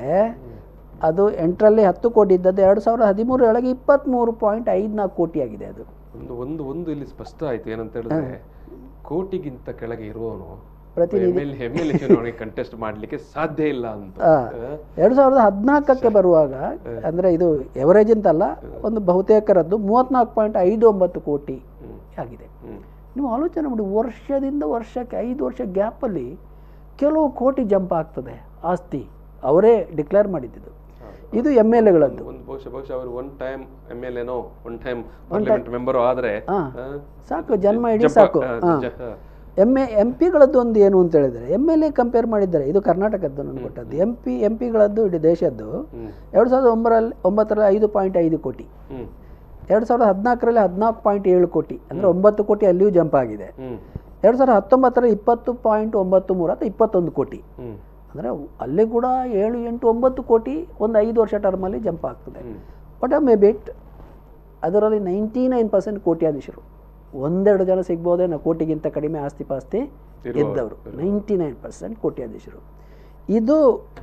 ಅದು ಎಂಟರಲ್ಲಿ ಹತ್ತು ಕೋಟಿ ಇದ್ದದ್ದು ಎರಡು ಸಾವಿರದ ಹದಿಮೂರರ ವೇಳೆಗೆ ಇಪ್ಪತ್ತ್ಮೂರು ಪಾಯಿಂಟ್ ಐದು ನಾಲ್ಕು ಕೋಟಿ ಆಗಿದೆ ಅದು ಒಂದು ಒಂದು ಒಂದು ಇಲ್ಲಿ ಸ್ಪಷ್ಟ ಆಯ್ತು ಏನಂತ ಹೇಳಿದ್ರೆ ಕೋಟಿಗಿಂತ ಕೆಳಗೆ ಇರುವವನು ಪ್ರತಿನಿಧಿ ಎಮ್ ಎಲ್ ಎಮ್ ಎಲ್ ಚುನಾವಣೆ ಕಂಟೆಸ್ಟ್ ಮಾಡ್ಲಿಕ್ಕೆ ಸಾಧ್ಯ ಇಲ್ಲ ಅಂತ ಆ, ಎರಡು ಸಾವಿರದ ಹದಿನಾಲ್ಕಕ್ಕೆ ಬರುವಾಗ ಅಂದರೆ ಇದು ಎವರೇಜ್ ಅಂತಲ್ಲ ಒಂದು ಬಹುತೇಕರದ್ದು ಮೂವತ್ತ್ನಾಲ್ಕು ಪಾಯಿಂಟ್ ಐದು ಒಂಬತ್ತು ಕೋಟಿ ಆಗಿದೆ ಹ್ಮ್. ನೀವು ಆಲೋಚನೆ ಮಾಡಿ ವರ್ಷದಿಂದ ವರ್ಷಕ್ಕೆ ಐದು ವರ್ಷ ಗ್ಯಾಪಲ್ಲಿ ಕೆಲವು ಕೋಟಿ ಜಂಪ್ ಆಗ್ತದೆ ಆಸ್ತಿ ಅವರೇ ಡಿಕ್ಲೇರ್ ಮಾಡಿದ್ದು ಇದು ಎಮ್ ಎಲ್ ಎಗಳದ್ದು ಒಂದು ಬಹುಶಃ ಬಹುಶಃ ಅವರು ಒನ್ ಟೈಮ್ ಎಮ್ ಎಲ್ ಏನೋ ಒನ್ ಟೈಮ್ ಪಾರ್ಲಿಮೆಂಟ್ ಮೆಂಬರ್ ಆದ್ರೆ ಹಾಂ ಆ, ಸಾಕು ಜನ್ಮ ಇಡೀ ಜಪ- ಸಾಕು ಆ, ಹಾಂ ಜ- ಆ, ಎಮ್ ಎ ಎಂ ಪಿಗಳದ್ದು ಒಂದು ಏನು ಅಂತ ಹೇಳಿದರೆ ಎಮ್ ಎಲ್ ಎ ಕಂಪೇರ್ ಮಾಡಿದ್ದಾರೆ ಇದು ಕರ್ನಾಟಕದ್ದು ನಾನು ಕೊಟ್ಟದ್ದು ಎಂ ಪಿ ಎಂ ಪಿಗಳದ್ದು ಇಡೀ ದೇಶದ್ದು ಹ್ಮ್. ಎರಡು ಸಾವಿರದ ಒಂಬರಲ್ಲಿ ಒಂಬತ್ತರಲ್ಲಿ ಐದು ಪಾಯಿಂಟ್ ಐದು ಕೋಟಿ ಹ್ಮ್ ಎರಡು ಸಾವಿರದ ಹದಿನಾಲ್ಕರಲ್ಲಿ ಹದಿನಾಲ್ಕು ಪಾಯಿಂಟ್ ಏಳು ಕೋಟಿ ಅಂದರೆ ಒಂಬತ್ತು ಕೋಟಿ ಅಲ್ಲಿಯೂ ಜಂಪ್ ಆಗಿದೆ ಹ್ಮ್ ಎರಡು ಸಾವಿರದ ಹತ್ತೊಂಬತ್ತರಲ್ಲಿ ಇಪ್ಪತ್ತು ಪಾಯಿಂಟ್ ಒಂಬತ್ತು ಮೂರು ಅಥವಾ ಇಪ್ಪತ್ತೊಂದು ಕೋಟಿ ಹ್ಮ್ ಅಂದರೆ ಅಲ್ಲಿ ಕೂಡ ಏಳು ಎಂಟು ಒಂಬತ್ತು ಕೋಟಿ ಒಂದು ಐದು ವರ್ಷ ಟರ್ಮಲ್ಲಿ ಜಂಪ್ ಆಗ್ತದೆ ಹ್ಮ್. ಬಟ್ ಮೇ ಬಿಟ್ ಅದರಲ್ಲಿ ನೈಂಟಿ ನೈನ್ ಪರ್ಸೆಂಟ್ ಕೋಟ್ಯಾಧೀಶರು ಒಂದೆರಡು ಜನ ಸಿಗ್ಬೋದೇನೋ ಕೋಟಿಗಿಂತ ಕಡಿಮೆ ಆಸ್ತಿ ಪಾಸ್ತಿ ಇದ್ದವರು ನೈಂಟಿ ನೈನ್ ಪರ್ಸೆಂಟ್ ಕೋಟ್ಯಾಧೀಶರು ಇದು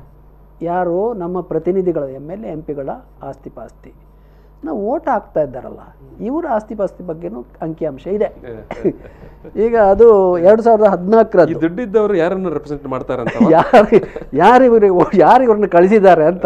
ಯಾರು ನಮ್ಮ ಪ್ರತಿನಿಧಿಗಳು ಎಮ್ ಎಲ್ ಎ ಎಂ ಪಿಗಳ ಆಸ್ತಿ ಪಾಸ್ತಿ ನಾವು ಓಟ್ ಹಾಕ್ತಾ ಇದ್ದಾರಲ್ಲ ಇವರ ಆಸ್ತಿ ಪಾಸ್ತಿ ಬಗ್ಗೆನೂ ಅಂಕಿಅಂಶ ಇದೆ ಈಗ ಅದು ಎರಡು ಸಾವಿರದ ಈ ಹದಿನಾಲ್ಕರದ್ದು ದುಡ್ಡಿದ್ದವರು ಯಾರನ್ನು ರೆಪ್ರೆಸೆಂಟ್ ಮಾಡ್ತಾರಂತ ಯಾರು ಯಾರು ಇವ್ರಿಗೆ ಯಾರು ಇವ್ರನ್ನ ಕಳಿಸಿದ್ದಾರೆ ಅಂತ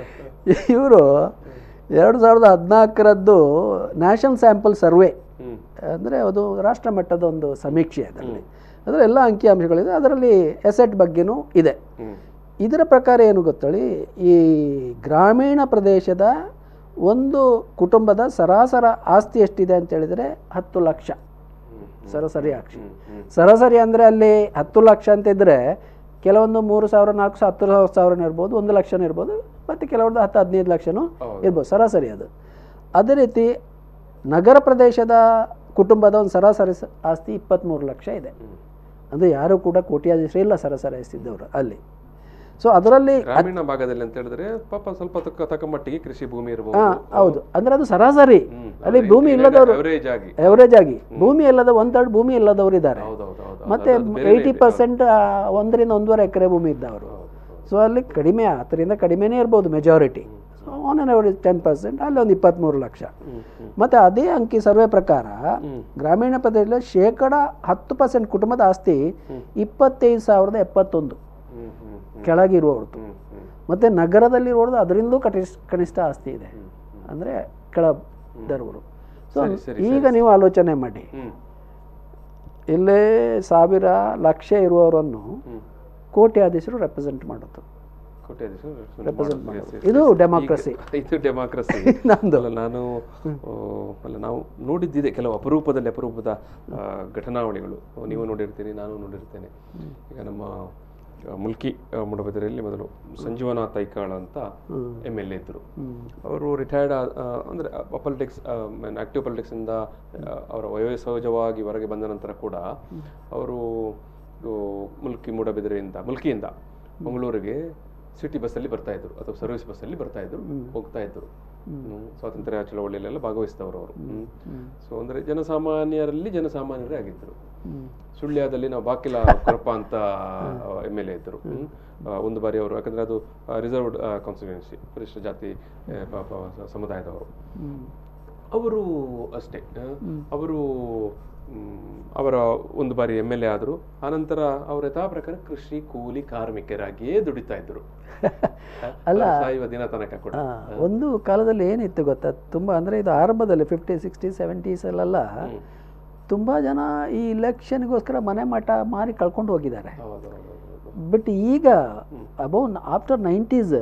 ಇವರು ಎರಡು ಸಾವಿರದ ಹದಿನಾಲ್ಕರದ್ದು ನ್ಯಾಷನಲ್ ಸ್ಯಾಂಪಲ್ ಸರ್ವೆ ಹ್ಮ್ ಅಂದರೆ ಅದು ರಾಷ್ಟ್ರ ಮಟ್ಟದ ಒಂದು ಸಮೀಕ್ಷೆ ಅದರಲ್ಲಿ ಅದರ ಎಲ್ಲ ಅಂಕಿಅಂಶಗಳಿದೆ ಅದರಲ್ಲಿ ಎಸೆಟ್ ಬಗ್ಗೆನೂ ಇದೆ ಹ್ಮ್ ಇದರ ಪ್ರಕಾರ ಏನು ಗೊತ್ತೇಳಿ ಈ ಗ್ರಾಮೀಣ ಪ್ರದೇಶದ ಒಂದು ಕುಟುಂಬದ ಸರಾಸರ ಆಸ್ತಿ ಎಷ್ಟಿದೆ ಅಂತ ಹೇಳಿದರೆ ಹತ್ತು ಲಕ್ಷ ಹ್ಮ್ ಸರಾಸರಿ ಆಕ್ಷಿ ಹ್ಮ್ ಹ್ಮ್ ಸರಾಸರಿ ಅಂದರೆ ಅಲ್ಲಿ ಹತ್ತು ಲಕ್ಷ ಅಂತ ಇದ್ದರೆ ಕೆಲವೊಂದು ಮೂರು ಸಾವಿರ ನಾಲ್ಕು ಸಾವಿರ ಹತ್ತು ಸಾವಿರನೂ ಇರ್ಬೋದು ಒಂದು ಲಕ್ಷನೂ ಇರ್ಬೋದು ಮತ್ತು ಕೆಲವೊಂದು ಹತ್ತು ಹದಿನೈದು ಲಕ್ಷನೂ ಹೌದು. ಇರ್ಬೋದು ಸರಾಸರಿ ಅದು ಅದೇ ರೀತಿ ನಗರ ಪ್ರದೇಶದ ಕುಟುಂಬದ ಒಂದು ಸರಾಸರಿ ಸ- ಆಸ್ತಿ ಇಪ್ಪತ್ತ್ಮೂರು ಲಕ್ಷ ಇದೆ ಹ್ಮ್. ಅಂದರೆ ಯಾರೂ ಕೂಡ ಕೋಟ್ಯಾಧೀಶರು ಇಲ್ಲ ಸರಾಸರಿ ಆಸ್ತಿದ್ದವರು ಅಲ್ಲಿ ಸೊ ಅದರಲ್ಲಿ ಗ್ರಾಮೀಣ ಭಾಗದಲ್ಲಿ ಅಂತ ಹೇಳಿದ್ರೆ ಪಾಪ ಸ್ವಲ್ಪ ತಕ್ಕ ತಕ್ಕ ಮಟ್ಟಿಗೆ ಕೃಷಿ ಭೂಮಿ ಇರಬಹುದು ಹಾಂ ಹೌದು ಅಂದರೆ ಅದು ಸರಾಸರಿ ಹ್ಮ್. ಅಲ್ಲಿ ಅದೇ ಭೂಮಿ ಇದು ಇಲ್ಲದವರು average ಆಗಿ ಎವರೇಜ್ ಆಗಿ ಭೂಮಿ ಇಲ್ಲದ ಒಂದು ಥರ್ಡ್ ಭೂಮಿ ಇಲ್ಲದವರು ಇದ್ದಾರೆ ಹೌದೌದು ಹೌದು ಮತ್ತೆ ಏಯ್ಟಿ ಪರ್ಸೆಂಟ್ ಒಂದರಿಂದ ಒಂದೂವರೆ ಎಕರೆ ಭೂಮಿ ಇದ್ದವರು ಸೊ ಅಲ್ಲಿ ಕಡಿಮೆ ಅದರಿಂದ ಕಡಿಮೆನೇ ಇರ್ಬೋದು majority so on on average ten percent ಅಲ್ಲಿ ಒಂದು ಇಪ್ಪತ್ತ್ಮೂರು ಲಕ್ಷ ಹ್ಮ್ ಹ್ಮ್ ಮತ್ತು ಅದೇ ಅಂಕಿ ಸರ್ವೆ ಪ್ರಕಾರ ಗ್ರಾಮೀಣ ಪ್ರದೇಶದಲ್ಲಿ ಶೇಕಡ ಹತ್ತು ಪರ್ಸೆಂಟ್ ಕುಟುಂಬದ ಆಸ್ತಿ ಇಪ್ಪತ್ತೈದು ಸಾವಿರದ ಎಪ್ಪತ್ತೊಂದು ಹ್ಮ್ ಹ್ಮ್ ಹ್ಮ್ ಕೆಳಗಿರುವವ್ರದ್ದು ಹ್ಮ್ ಹ್ಮ್ ಮತ್ತು ನಗರದಲ್ಲಿರುವವ್ರದ್ದು ಅದರಿಂದಲೂ ಕನಿಷ್ಠ ಕನಿಷ್ಠ ಆಸ್ತಿ ಇದೆ ಅಂದರೆ ಕೆಳದರವರು ಸೊ ಸರಿ, ಸರಿ, ಈಗ ನೀವು ಆಲೋಚನೆ ಮಾಡಿ ಹ್ಮ್ ಇಲ್ಲೇ ಸಾವಿರ ಲಕ್ಷ ಇರುವವರನ್ನು ಹ್ಮ್ ಕೋಟ್ಯಾಧೀಶರು ರೆಪ್ರೆಸೆಂಟ್ ಮಾಡೋದು ಕೋಟ್ಯಾಧೀಶರು Represent ಮಾಡೋದು. ಮಾಡೋದು. Yes, yes, ಇದು yes. democracy. ಈಗ- ಇದು ಡೆಮಾಕ್ರಸಿ ನಮ್ದು. ಅಲ್ಲ ನಾನು ಓ, ಅಲ್ಲ ನಾವು ನೋಡಿದ್ದಿದೆ ಕೆಲವು ಅಪರೂಪದಲ್ಲಿ ಅಪರೂಪದ ಆ, ಘಟನಾವಳಿಗಳು ನೀವು ನೋಡಿರ್ತೀರಿ ನಾನು ನೋಡಿರ್ತೇನೆ ಈಗ ನಮ್ಮ ಆ, ಮುಲ್ಕಿ ಆ, ಮೂಡಬಿದಿರೆಯಲ್ಲಿ ಮೊದಲು ಸಂಜೀವನ ತೈಕಾಳ ಅಂತ ಎಮ್ ಎಲ್ ಎ ಇದ್ದರು ಅವರು ರಿಟೈರ್ಡ್ ಅಂದರೆ ಪೊಲಿಟಿಕ್ಸ್ ಆಕ್ಟಿವ್ ಪೊಲಿಟಿಕ್ಸಿಂದ ಅವರ ವಯೋಸಹಜವಾಗಿ ಹೊರಗೆ ಬಂದ ನಂತರ ಕೂಡ ಅವರು ಮುಲ್ಕಿ ಮೂಡಬಿದಿರೆಯಿಂದ ಮುಲ್ಕಿಯಿಂದ ಮಂಗಳೂರಿಗೆ ಸಿಟಿ ಬಸ್ಸಲ್ಲಿ ಬರ್ತಾ ಇದ್ರು ಅಥವಾ ಸರ್ವಿಸ್ ಬಸ್ಸಲ್ಲಿ ಬರ್ತಾ ಇದ್ರು ಹೋಗ್ತಾ ಇದ್ರು ಹ್ಮ್. ಸ್ವಾತಂತ್ರ್ಯ ಚಳವಳಿಯಲ್ಲೆಲ್ಲ ಭಾಗವಹಿಸಿದವರು ಅವರು ಸೊ ಅಂದರೆ ಜನಸಾಮಾನ್ಯರಲ್ಲಿ ಜನಸಾಮಾನ್ಯರೇ ಆಗಿದ್ರು ಸುಳ್ಯದಲ್ಲಿ ನಾವು ಬಾಕಿಲ ಕೊರಪ ಅಂತ ಎಮ್ ಎಲ್ ಎ ಇದ್ದರು ಹ್ಮ್. ಆ, ಒಂದು ಬಾರಿ ಅವರು ಯಾಕಂದ್ರೆ ಅದು ರಿಸರ್ವ್ಡ್ ಕಾನ್ಸ್ಟಿಟ್ಯೂನ್ಸಿ ಪರಿಶಿಷ್ಟ ಜಾತಿ ಆ, ಪ- ಪ- ಸಮುದಾಯದವರು ಅವರು ಅಷ್ಟೇ ಆ, ಅವರು ಮ್, ಅವರ ಒಂದು ಬಾರಿ ಎಮ್ ಎಲ್ ಎ ಆದರು ಆನಂತರ ಅವ್ರ ಯಥಾ ಪ್ರಕಾರ ಕೃಷಿ ಕೂಲಿ ಕಾರ್ಮಿಕರಾಗಿಯೇ ದುಡಿತಾ ಇದ್ರು ಅಲ್ಲ. ಸಾಯುವ ದಿನ ತನಕ ಕೂಡ ಆ, ಒಂದು ಕಾಲದಲ್ಲಿ ಏನಿತ್ತು ಗೊತ್ತಾ ತುಂಬ ಅಂದರೆ ಇದು ಆರಂಭದಲ್ಲಿ ಫಿಫ್ಟಿ ಸಿಕ್ಸ್ಟಿ ಸೆವೆಂಟೀಸಲ್ಲೆಲ್ಲ ತುಂಬ ಜನ ಈ ಇಲೆಕ್ಷನ್ಗೋಸ್ಕರ ಮನೆ ಮಠ ಮಾರಿ ಕಳ್ಕೊಂಡು ಹೋಗಿದ್ದಾರೆ ಹೌದು ಹೌದು ಹೌದು ಬಟ್ ಈಗ ಅಬೌವ್ ಆಫ್ಟರ್ ನೈಂಟೀಸ್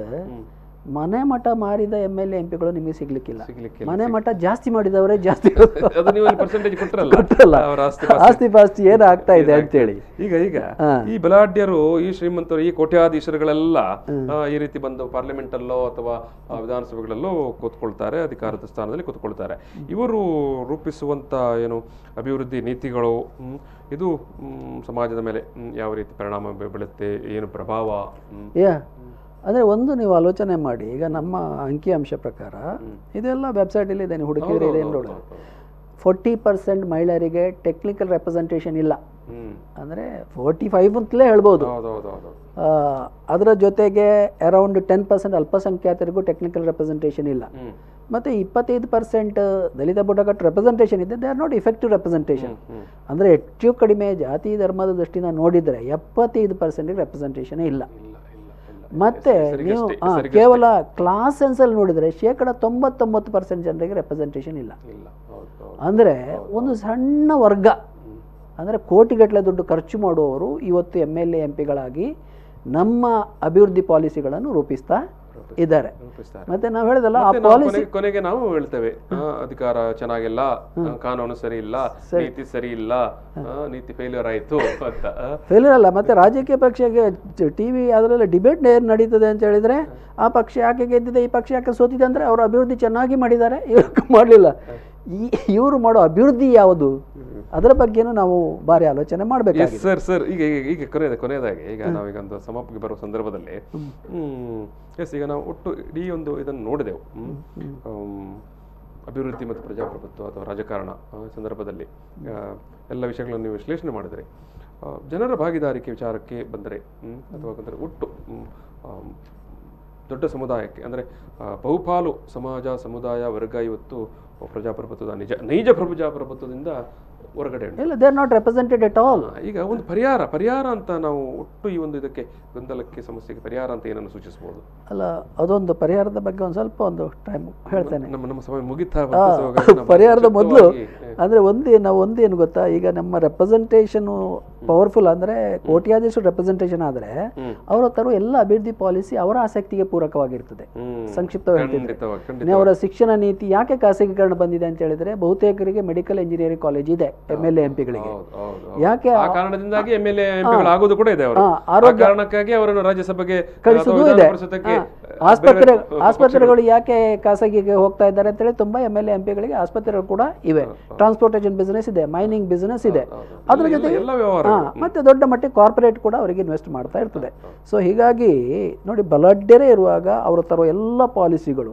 ಮನೆ ಮಠ ಮಾರಿದ ಎಮ್ ಎಲ್ ಎಂ ಪಿಗಳು ನಿಮಗೆ ಸಿಗ್ಲಿಕ್ಕಿಲ್ಲ ಸಿಗ್ಲಿಕ್ಕೆ ಮನೆ ಮಠ ಜಾಸ್ತಿ ಮಾಡಿದವರೇ ಜಾಸ್ತಿ ಅದು ನೀವು ಪರ್ಸೆಂಟೇಜ್ ಕೊಟ್ಟರಲ್ಲ ಕೊಟ್ರಲ್ಲ. ಅವರ ಆಸ್ತಿ ಆಸ್ತಿ ಪಾಸ್ತಿ ಏನು ಆಗ್ತಾ ಇದೆ ಅಂತೇಳಿ ಈಗ ಈಗ ಈ ಬಲಾಢ್ಯರು ಈ ಶ್ರೀಮಂತರು ಈ ಕೋಟ್ಯಾಧೀಶರುಗಳೆಲ್ಲ ಆ, ಈ ರೀತಿ ಬಂದು ಪಾರ್ಲಿಮೆಂಟ್ ಅಲ್ಲೋ ಅಥವಾ ಆ, ವಿಧಾನಸಭೆಗಳಲ್ಲೋ ಕೂತ್ಕೊಳ್ತಾರೆ ಅಧಿಕಾರದ ಸ್ಥಾನದಲ್ಲಿ ಕೂತ್ಕೊಳ್ತಾರೆ ಇವರು ರೂಪಿಸುವಂತ ಏನು ಅಭಿವೃದ್ಧಿ ನೀತಿಗಳು ಹ್ಮ್, ಇದು ಹ್ಮ್, ಸಮಾಜದ ಮೇಲೆ ಹ್ಮ್, ಯಾವ ರೀತಿ ಪರಿಣಾಮ ಬೀ- ಬೀಳುತ್ತೆ ಏನು ಪ್ರಭಾವ ಹ್ಮ್, ಯಾ ಅಂದರೆ ಒಂದು ನೀವು ಆಲೋಚನೆ ಮಾಡಿ ಈಗ ನಮ್ಮ ಅಂಕಿಅಂಶ ಪ್ರಕಾರ ಇದೆಲ್ಲ ವೆಬ್ಸೈಟಲ್ಲಿ ಇದೆ ನೀವು ಹುಡುಕಿದ್ರೆ ಇದೆ ನೋಡಿ ಫೋರ್ಟಿ ಪರ್ಸೆಂಟ್ ಮಹಿಳೆಯರಿಗೆ ಟೆಕ್ನಿಕಲ್ ರೆಪ್ರೆಸೆಂಟೇಷನ್ ಇಲ್ಲ ಹ್ಮ್ ಅಂದರೆ ಫೋರ್ಟಿ ಫೈವ್ ಅಂತಲೇ ಹೇಳ್ಬೋದು ಹೌದೌದೌದು ಆ, ಅದರ ಜೊತೆಗೆ ಅರೌಂಡ್ ಟೆನ್ ಪರ್ಸೆಂಟ್ ಅಲ್ಪಸಂಖ್ಯಾತರಿಗೂ ಟೆಕ್ನಿಕಲ್ ರೆಪ್ರೆಸೆಂಟೇಷನ್ ಇಲ್ಲ ಹ್ಮ್ ಮತ್ತು ಇಪ್ಪತ್ತೈದು ಪರ್ಸೆಂಟ್ ದಲಿತ ಬುಡಕಟ್ಟು ರೆಪ್ರೆಸೆಂಟೇಷನ್ ಇದೆ they are not effective representation hmm ಅಂದರೆ ಹೆಚ್ಚು ಕಡಿಮೆ ಜಾತಿ ಧರ್ಮದ ದೃಷ್ಟಿಯಿಂದ ನೋಡಿದರೆ ಎಪ್ಪತ್ತೈದು ಪರ್ಸೆಂಟಿಗೆ ರೆಪ್ರೆಸೆಂಟೇಷನ್ ಇಲ್ಲ ಇಲ್ಲ ಇಲ್ಲ ಇಲ್ಲ ಮತ್ತೆ ಸರಿಗೆ ನೀವು ಅಷ್ಟೇ, ಆ, ಸರಿಗೆ ಕೇವಲ ಕ್ಲಾಸ್ ಸೆನ್ಸಲ್ಲಿ ನೋಡಿದರೆ ಶೇಕಡ ತೊಂಬತ್ತೊಂಬತ್ತು ಪರ್ಸೆಂಟ್ ಜನರಿಗೆ ರೆಪ್ರೆಸೆಂಟೇಷನ್ ಇಲ್ಲ ಇಲ್ಲ ಹೌದು ಹೌದು ಅಂದರೆ ಒಂದು ಸಣ್ಣ ವರ್ಗ ಅಂದರೆ ಕೋಟಿಗಟ್ಟಲೆ ದುಡ್ಡು ಖರ್ಚು ಮಾಡುವವರು ಇವತ್ತು ಎಮ್ ಎಲ್ ಎ ಎಂ ಪಿಗಳಾಗಿ ನಮ್ಮ ಅಭಿವೃದ್ಧಿ ಪಾಲಿಸಿಗಳನ್ನು ರೂಪಿಸ್ತಾ ಇದ್ದಾರೆ ರೂಪಿಸ್ತಾರೆ ಮತ್ತೆ ನಾವು ಹೇಳಿದಲ್ಲ ಆ ಮತ್ತೆ ನಾವು ಪಾಲಿಸಿ ಕೊನೆಗೆ- ಕೊನೆಗೆ ನಾವು ಹೇಳ್ತೇವೆ ಆ, ಅಧಿಕಾರ ಚೆನ್ನಾಗಿಲ್ಲ ಆ, ಕಾನೂನು ಸರಿ ಇಲ್ಲ ನೀತಿ ಸರಿ ಇಲ್ಲ ಆ, ನೀತಿ ಫೇಲ್ಯೂರ್ ಆಯ್ತು ಅಂತ ಆ, ಫೇಲ್ಯೂರ್ ಅಲ್ಲ ಮತ್ತೆ ರಾಜಕೀಯ ಪಕ್ಷಕ್ಕೆ ಟಿ ವಿ ಅದರಲ್ಲಿ ಡಿಬೇಟ್ ಏನು ನಡೀತದೆ ಅಂತ ಹೇಳಿದರೆ ಆ ಪಕ್ಷ ಯಾಕೆ ಗೆದ್ದಿದೆ ಈ ಪಕ್ಷ ಯಾಕೆ ಸೋತಿದೆ ಅಂದರೆ ಅವರು ಅಭಿವೃದ್ಧಿ ಚೆನ್ನಾಗಿ ಮಾಡಿದ್ದಾರೆ ಇವರು ಮಾಡಲಿಲ್ಲ ಈ ಇವರು ಮಾಡೋ ಅಭಿವೃದ್ಧಿ ಯಾವುದು ಅದರ ಬಗ್ಗೆನೂ ನಾವು ಭಾರಿ ಆಲೋಚನೆ ಮಾಡಬೇಕಾಗಿದೆ ಎಸ್ ಸರ್ ಸರ್ ಈಗ ಈಗ ಈಗ ಕೊನೆಯದ ಕೊನೆಯದಾಗಿ ಈಗ ನಾವೀಗ ಒಂದು ಸಮಾಪ್ತಿಗೆ ಬರುವ ಸಂದರ್ಭದಲ್ಲಿ ಹ್ಮ್ ಎಸ್ ಈಗ ನಾವು ಒಟ್ಟು ಇಡೀ ಒಂದು ಇದನ್ನು ನೋಡಿದೆವು ಹ್ಮ್. ಆಮ್, ಅಭಿವೃದ್ಧಿ ಮತ್ತು ಪ್ರಜಾಪ್ರಭುತ್ವ ಅಥವಾ ರಾಜಕಾರಣ ಆ ಸಂದರ್ಭದಲ್ಲಿ ಆ, ಎಲ್ಲ ವಿಷಯಗಳನ್ನು ನೀವು ವಿಶ್ಲೇಷಣೆ ಮಾಡಿದರೆ ಆ, ಜನರ ಭಾಗಿದಾರಿಕೆ ವಿಚಾರಕ್ಕೆ ಬಂದರೆ ಹ್ಮ್, ಅಥವಾ ಅಂದರೆ ಒಟ್ಟು ಹ್ಮ್, ಆಮ್, ದೊಡ್ಡ ಸಮುದಾಯಕ್ಕೆ ಅಂದರೆ ಬಹುಪಾಲು ಸಮಾಜ ಸಮುದಾಯ ವರ್ಗ ಇವತ್ತು ಪ್ರಜಾಪ್ರಭುತ್ವದ ನಿಜ ನೈಜ ಪ್ರಜಾಪ್ರಭುತ್ವದಿಂದ ಹೊರಗಡೆ ಉಂಟು ಇಲ್ಲ they are not represented at all ಆ, ಈಗ ಒಂದು ಪರಿಹಾರ ಪರಿಹಾರ ಅಂತ ನಾವು ಒಟ್ಟು ಈ ಒಂದು ಇದಕ್ಕೆ ಗೊಂದಲಕ್ಕೆ ಸಮಸ್ಯೆಗೆ ಪರಿಹಾರ ಅಂತ ಏನನ್ನು ಸೂಚಿಸಬಹುದು ಅಲ್ಲ ಅದೊಂದು ಪರಿಹಾರದ ಬಗ್ಗೆ ಒಂದು ಸ್ವಲ್ಪ ಒಂದು ಟೈಮ್ ಹೇಳ್ತೇನೆ ನಮ್ಮ ನಮ್ಮ ಸಮಯ ಮುಗಿತಾ ಆ, ಬಂದಿಸುವಾಗ ನಾವು ಪರಿಹಾರದ ಮೊದಲು ಸಂಕ್ಷಿಪ್ತವಾಗಿ, ಅಂದರೆ ಒಂದೇ ನಾವು ಒಂದೇನು ಗೊತ್ತಾ ಈಗ ನಮ್ಮ ರೆಪ್ರೆಸೆಂಟೇಷನು ಪವರ್ಫುಲ್ ಅಂದರೆ ಕೋಟ್ಯಾಧೀಶರು ರೆಪ್ರೆಸೆಂಟೇಷನ್ ಆದರೆ ಹ್ಮ್. ಅವರ ತರುವ ಎಲ್ಲ ಅಭಿವೃದ್ಧಿ ಪಾಲಿಸಿ ಅವರ ಆಸಕ್ತಿಗೆ ಪೂರಕವಾಗಿರ್ತದೆ ಹ್ಮ್. ಸಂಕ್ಷಿಪ್ತವಾಗಿ ಹೇಳ್ತಿದ್ರೆ ಖಂಡಿತವಾಗಿ ಖಂಡಿತ ಇನ್ನು ಅವರ ಶಿಕ್ಷಣ ನೀತಿ ಯಾಕೆ ಖಾಸಗೀಕರಣ ಬಂದಿದೆ ಅಂತ ಹೇಳಿದ್ರೆ ಬಹುತೇಕರಿಗೆ ಮೆಡಿಕಲ್ ಇಂಜಿನಿಯರಿಂಗ್ ಕಾಲೇಜ್ ಇದೆ ಎಮ್ ಎಲ್ ಎಂ ಪಿಗಳಿಗೆ ಹೌದು, ಹೌದು, ಹೌದು. ಯಾಕೆ ಆ ಕಾರಣದಿಂದಾಗಿ ಎಂ ಎಲ್ ಎಂ ಆಗೋದು ಕೂಡ ಇದೆ ಅವರು ಆ, ಆ ಕಾರಣಕ್ಕಾಗಿ ಅವರನ್ನು ರಾಜ್ಯಸಭೆಗೆ ಕಳಿಸುವುದೂ ಅಥವಾ ಇದೆ ವಿಧಾನ ಪರಿಷತ್ತಕ್ಕೆ ಆ, ಆಸ್ಪತ್ರೆ ಆಸ್ಪತ್ರೆಗಳು ಯಾಕೆ ಖಾಸಗಿಗೆ ಹೋಗ್ತಾ ಇದ್ದಾರೆ ಅಂತೇಳಿ ತುಂಬಾ ಎಮ್ ಎಲ್ ಎಂ ಪಿಗಳಿಗೆ ಆಸ್ಪತ್ರೆಗಳು ಕೂಡ ಇವೆ ಟ್ರಾನ್ಸ್ಪೋರ್ಟೇಷನ್ ಬಿಸ್ನೆಸ್ ಇದೆ ಮೈನಿಂಗ್ ಬಿಸ್ನೆಸ್ ಇದೆ ಅದ್ರ ಎಲ್ಲ- ಜೊತೆಗೆ ಎಲ್ಲ ವ್ಯವಹಾರ ಹಾ, ಮತ್ತೆ ದೊಡ್ಡ ಮಟ್ಟಿಗೆ ಕಾರ್ಪೊರೇಟ್ ಕೂಡ ಅವರಿಗೆ ಇನ್ವೆಸ್ಟ್ ಮಾಡ್ತಾ ಇರ್ತದೆ ಸೊ ಹೀಗಾಗಿ ನೋಡಿ ಬಲಡ್ಡೆರೇ ಇರುವಾಗ ಅವರು ತರೋ ಎಲ್ಲ ಪಾಲಿಸಿಗಳು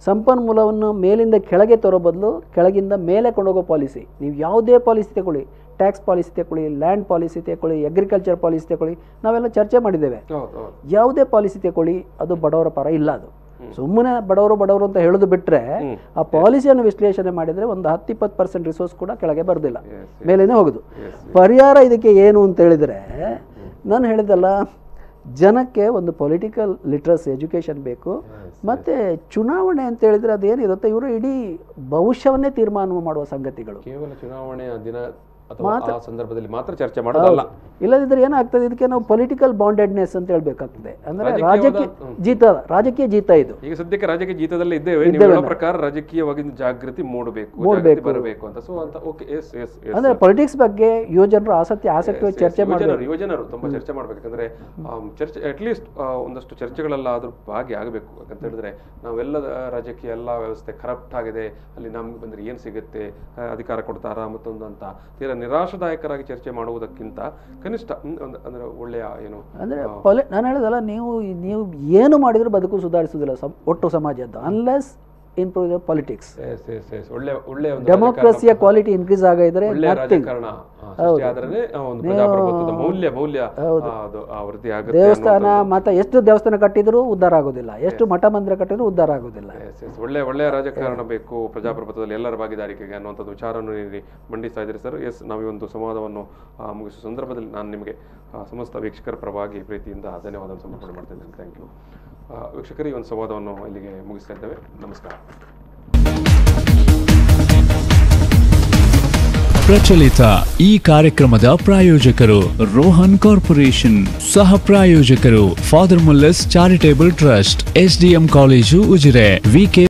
ಸಂಪನ್ಮೂಲವನ್ನು ಮೇಲಿಂದ ಕೆಳಗೆ ತರೋ ಬದಲು ಕೆಳಗಿಂದ ಮೇಲೆ ಕೊಂಡೋಗೋ ಪಾಲಿಸಿ ನೀವು ಯಾವುದೇ ಪಾಲಿಸಿ ತಗೊಳ್ಳಿ ಟ್ಯಾಕ್ಸ್ ಪಾಲಿಸಿ ತಗೊಳ್ಳಿ ಲ್ಯಾಂಡ್ ಪಾಲಿಸಿ ತಗೊಳ್ಳಿ ಅಗ್ರಿಕಲ್ಚರ್ ಪಾಲಿಸಿ ತಗೊಳ್ಳಿ ನಾವೆಲ್ಲ ಚರ್ಚೆ ಮಾಡಿದ್ದೇವೆ ಹೌದು ಹೌದು ಯಾವುದೇ ಪಾಲಿಸಿ ತಗೊಳ್ಳಿ ಅದು ಬಡವರ ಪರ ಇಲ್ಲ ಅದು ಸುಮ್ಮನೆ ಬಡವರು ಬಡವರು ಅಂತ ಹೇಳೋದು ಬಿಟ್ಟರೆ ಆ ಪಾಲಿಸಿಯನ್ನು ವಿಶ್ಲೇಷಣೆ ಮಾಡಿದರೆ ಒಂದು ಹತ್ತು ಇಪ್ಪತ್ತು ಪರ್ಸೆಂಟ್ ರಿಸೋರ್ಸ್ ಕೂಡ ಕೆಳಗೆ ಬರೋದಿಲ್ಲ ಮೇಲೇನೆ ಹೋಗುದು ಪರಿಹಾರ ಇದಕ್ಕೆ ಏನು ಅಂತ ಹೇಳಿದರೆ ನಾನು ಹೇಳಿದಲ್ಲ ಜನಕ್ಕೆ ಒಂದು ಪೊಲಿಟಿಕಲ್ ಲಿಟ್ರಸಿ ಎಜುಕೇಷನ್ ಬೇಕು ಮತ್ತು ಚುನಾವಣೆ ಅಂತ ಹೇಳಿದರೆ ಅದೇನಿರುತ್ತೆ ಇವರು ಇಡೀ ಭವಿಷ್ಯವನ್ನೇ ತೀರ್ಮಾನ ಮಾಡುವ ಸಂಗತಿಗಳು ಕೇವಲ ಚುನಾವಣೆಯ ದಿನ ಅಥವಾ ಆ ಸಂದರ್ಭದಲ್ಲಿ ಮಾತ್ರ ಚರ್ಚೆ ಮಾಡೋದಲ್ಲ ಇಲ್ಲದಿದ್ದರೆ ಏನಾಗ್ತದೆ ಇದಕ್ಕೆ ನಾವು ಪೊಲಿಟಿಕಲ್ ಬಾಂಡೆಡ್ನೆಸ್ ಅಂತ ಹೇಳ್ಬೇಕಾಗ್ತದೆ ಅಂದರೆ ರಾಜಕೀಯ ಜೀತ ರಾಜಕೀಯ ಜೀತ ಇದು ಈಗ ಸದ್ಯಕ್ಕೆ ರಾಜಕೀಯ ಜೀತದಲ್ಲಿ ಇದ್ದೇವೆ ನೀವು ಹೇಳೋ ಪ್ರಕಾರ ರಾಜಕೀಯವಾಗಿ ಜಾಗೃತಿ ಮೂಡಬೇಕು ಜಾಗೃತಿ ಬರಬೇಕು ಅಂತ ಸೊ ಅಂತ ಓಕೆ ಎಸ್ ಎಸ್ ಎಸ್ ಅಂದರೆ ಪೊಲಿಟಿಕ್ಸ್ ಬಗ್ಗೆ ಯುವಜನರು ಆಸಕ್ತಿ ಆಸಕ್ತಿ ಚರ್ಚೆ ಮಾಡಿ ಯುವಜನರು ಯುವಜನರು ತುಂಬಾ ಚರ್ಚೆ ಮಾಡ್ಬೇಕು ಯಾಕಂದ್ರೆ ಆಮ್, ಚರ್ಚೆ ಅಟ್ಲೀಸ್ಟ್ ಒಂದಷ್ಟು ಚರ್ಚೆಗಳೆಲ್ಲಾದ್ರೂ ಭಾಗಿಯಾಗಬೇಕು ಯಾಕಂತ ಹೇಳಿದ್ರೆ ನಾವೆಲ್ಲ ರಾಜಕೀಯ ಎಲ್ಲ ವ್ಯವಸ್ಥೆ ಕರಪ್ಟ್ ಆಗಿದೆ ಅಲ್ಲಿ ನಮ್ಗೆ ಬಂದ್ರೆ ಏನ್ ಸಿಗುತ್ತೆ ಆ, ಅಧಿಕಾರ ಕೊಡ್ತಾರಾ ಮತ್ತೊಂದು ಅಂತ ತೀರಾ ನಿರಾಶಾದಾಯಕರಾಗಿ ಚರ್ಚೆ ಮಾಡುವುದಕ್ಕಿಂತ ಕನಿಷ್ಠ ಹ್ಮ್, ಒಂದು- ಅಂದ್ರೆ ಒಳ್ಳೆಯ ಏನು ಅಂದರೆ ಪೊಲಿ ನಾನು ಹೇಳೋದಲ್ಲ ನೀವು ನೀವು ಏನು ಮಾಡಿದರೂ ಬದುಕು ಸುಧಾರಿಸೋದಿಲ್ಲ ಸಮ್ ಒಟ್ಟು ಸಮಾಜದ್ದು unless improve the politics yes yes yes ಒಳ್ಳೆ ಒಳ್ಳೆ ಒಂದು ಡೆಮೋಕ್ರಸಿಯ ಕ್ವಾಲಿಟಿ ಇನ್ಕ್ರೀಸ್ ಆಗಿದ್ರೆ ಒಳ್ಳೆ ರಾಜಕಾರಣ ಆ, ಸೃಷ್ಟಿ ಆದ್ರೆ ಆ, ಒಂದು ಪ್ರಜಾಪ್ರಭುತ್ವದ ಮೌಲ್ಯ ಮೌಲ್ಯ ಆ, ಅದು ಆ ವೃದ್ಧಿ ಆಗುತ್ತೆ ದೇವಸ್ಥಾನ ಮತ್ತು ಎಷ್ಟು ದೇವಸ್ಥಾನ ಕಟ್ಟಿದರೂ ಉದ್ಧಾರ ಆಗೋದಿಲ್ಲ ಎಷ್ಟು ಮಠ ಮಂದಿರ ಕಟ್ಟಿದರೂ ಉದ್ಧಾರ ಆಗೋದಿಲ್ಲ ಎಸ್ ಎಸ್ ಒಳ್ಳೆ ಒಳ್ಳೆಯ ರಾಜಕಾರಣ ಬೇಕು ಪ್ರಜಾಪ್ರಭುತ್ವದಲ್ಲಿ ಎಲ್ಲರ ಭಾಗಿದಾರಿಕೆಗೆ ಅನ್ನುವಂಥದ್ದು ವಿಚಾರವನ್ನು ಇಲ್ಲಿ ಮಂಡಿಸ್ತಾ ಇದ್ದೀರಿ ಸರ್ ಎಸ್ ನಾವು ಈ ಒಂದು ಸಂವಾದವನ್ನು ಆ, ಮುಗಿಸುವ ಸಂದರ್ಭದಲ್ಲಿ ನಾನು ನಿಮಗೆ ಆ, ಸಮಸ್ತ ವೀಕ್ಷಕರ ಪರವಾಗಿ ಪ್ರೀತಿಯಿಂದ ಧನ್ಯವಾದ ಸಮರ್ಪಣೆ ಮಾಡ್ತಾ ಇದ್ದೇನೆ ಥ್ಯಾಂಕ್ ಯು ವೀಕ್ಷಕರು ಈ ಒಂದು ಸಂವಾದವನ್ನು ಇಲ್ಲಿಗೆ ಮುಗಿಸ್ತಾ ಇದ್ದೇವೆ ನಮಸ್ಕಾರ ಪ್ರಚಲಿತ ಈ ಕಾರ್ಯಕ್ರಮದ ಪ್ರಾಯೋಜಕರು ರೋಹನ್ ಕಾರ್ಪೊರೇಷನ್ ಸಹ ಪ್ರಾಯೋಜಕರು father Muller's charitable trust SDM college Ujire ವಿಕೆ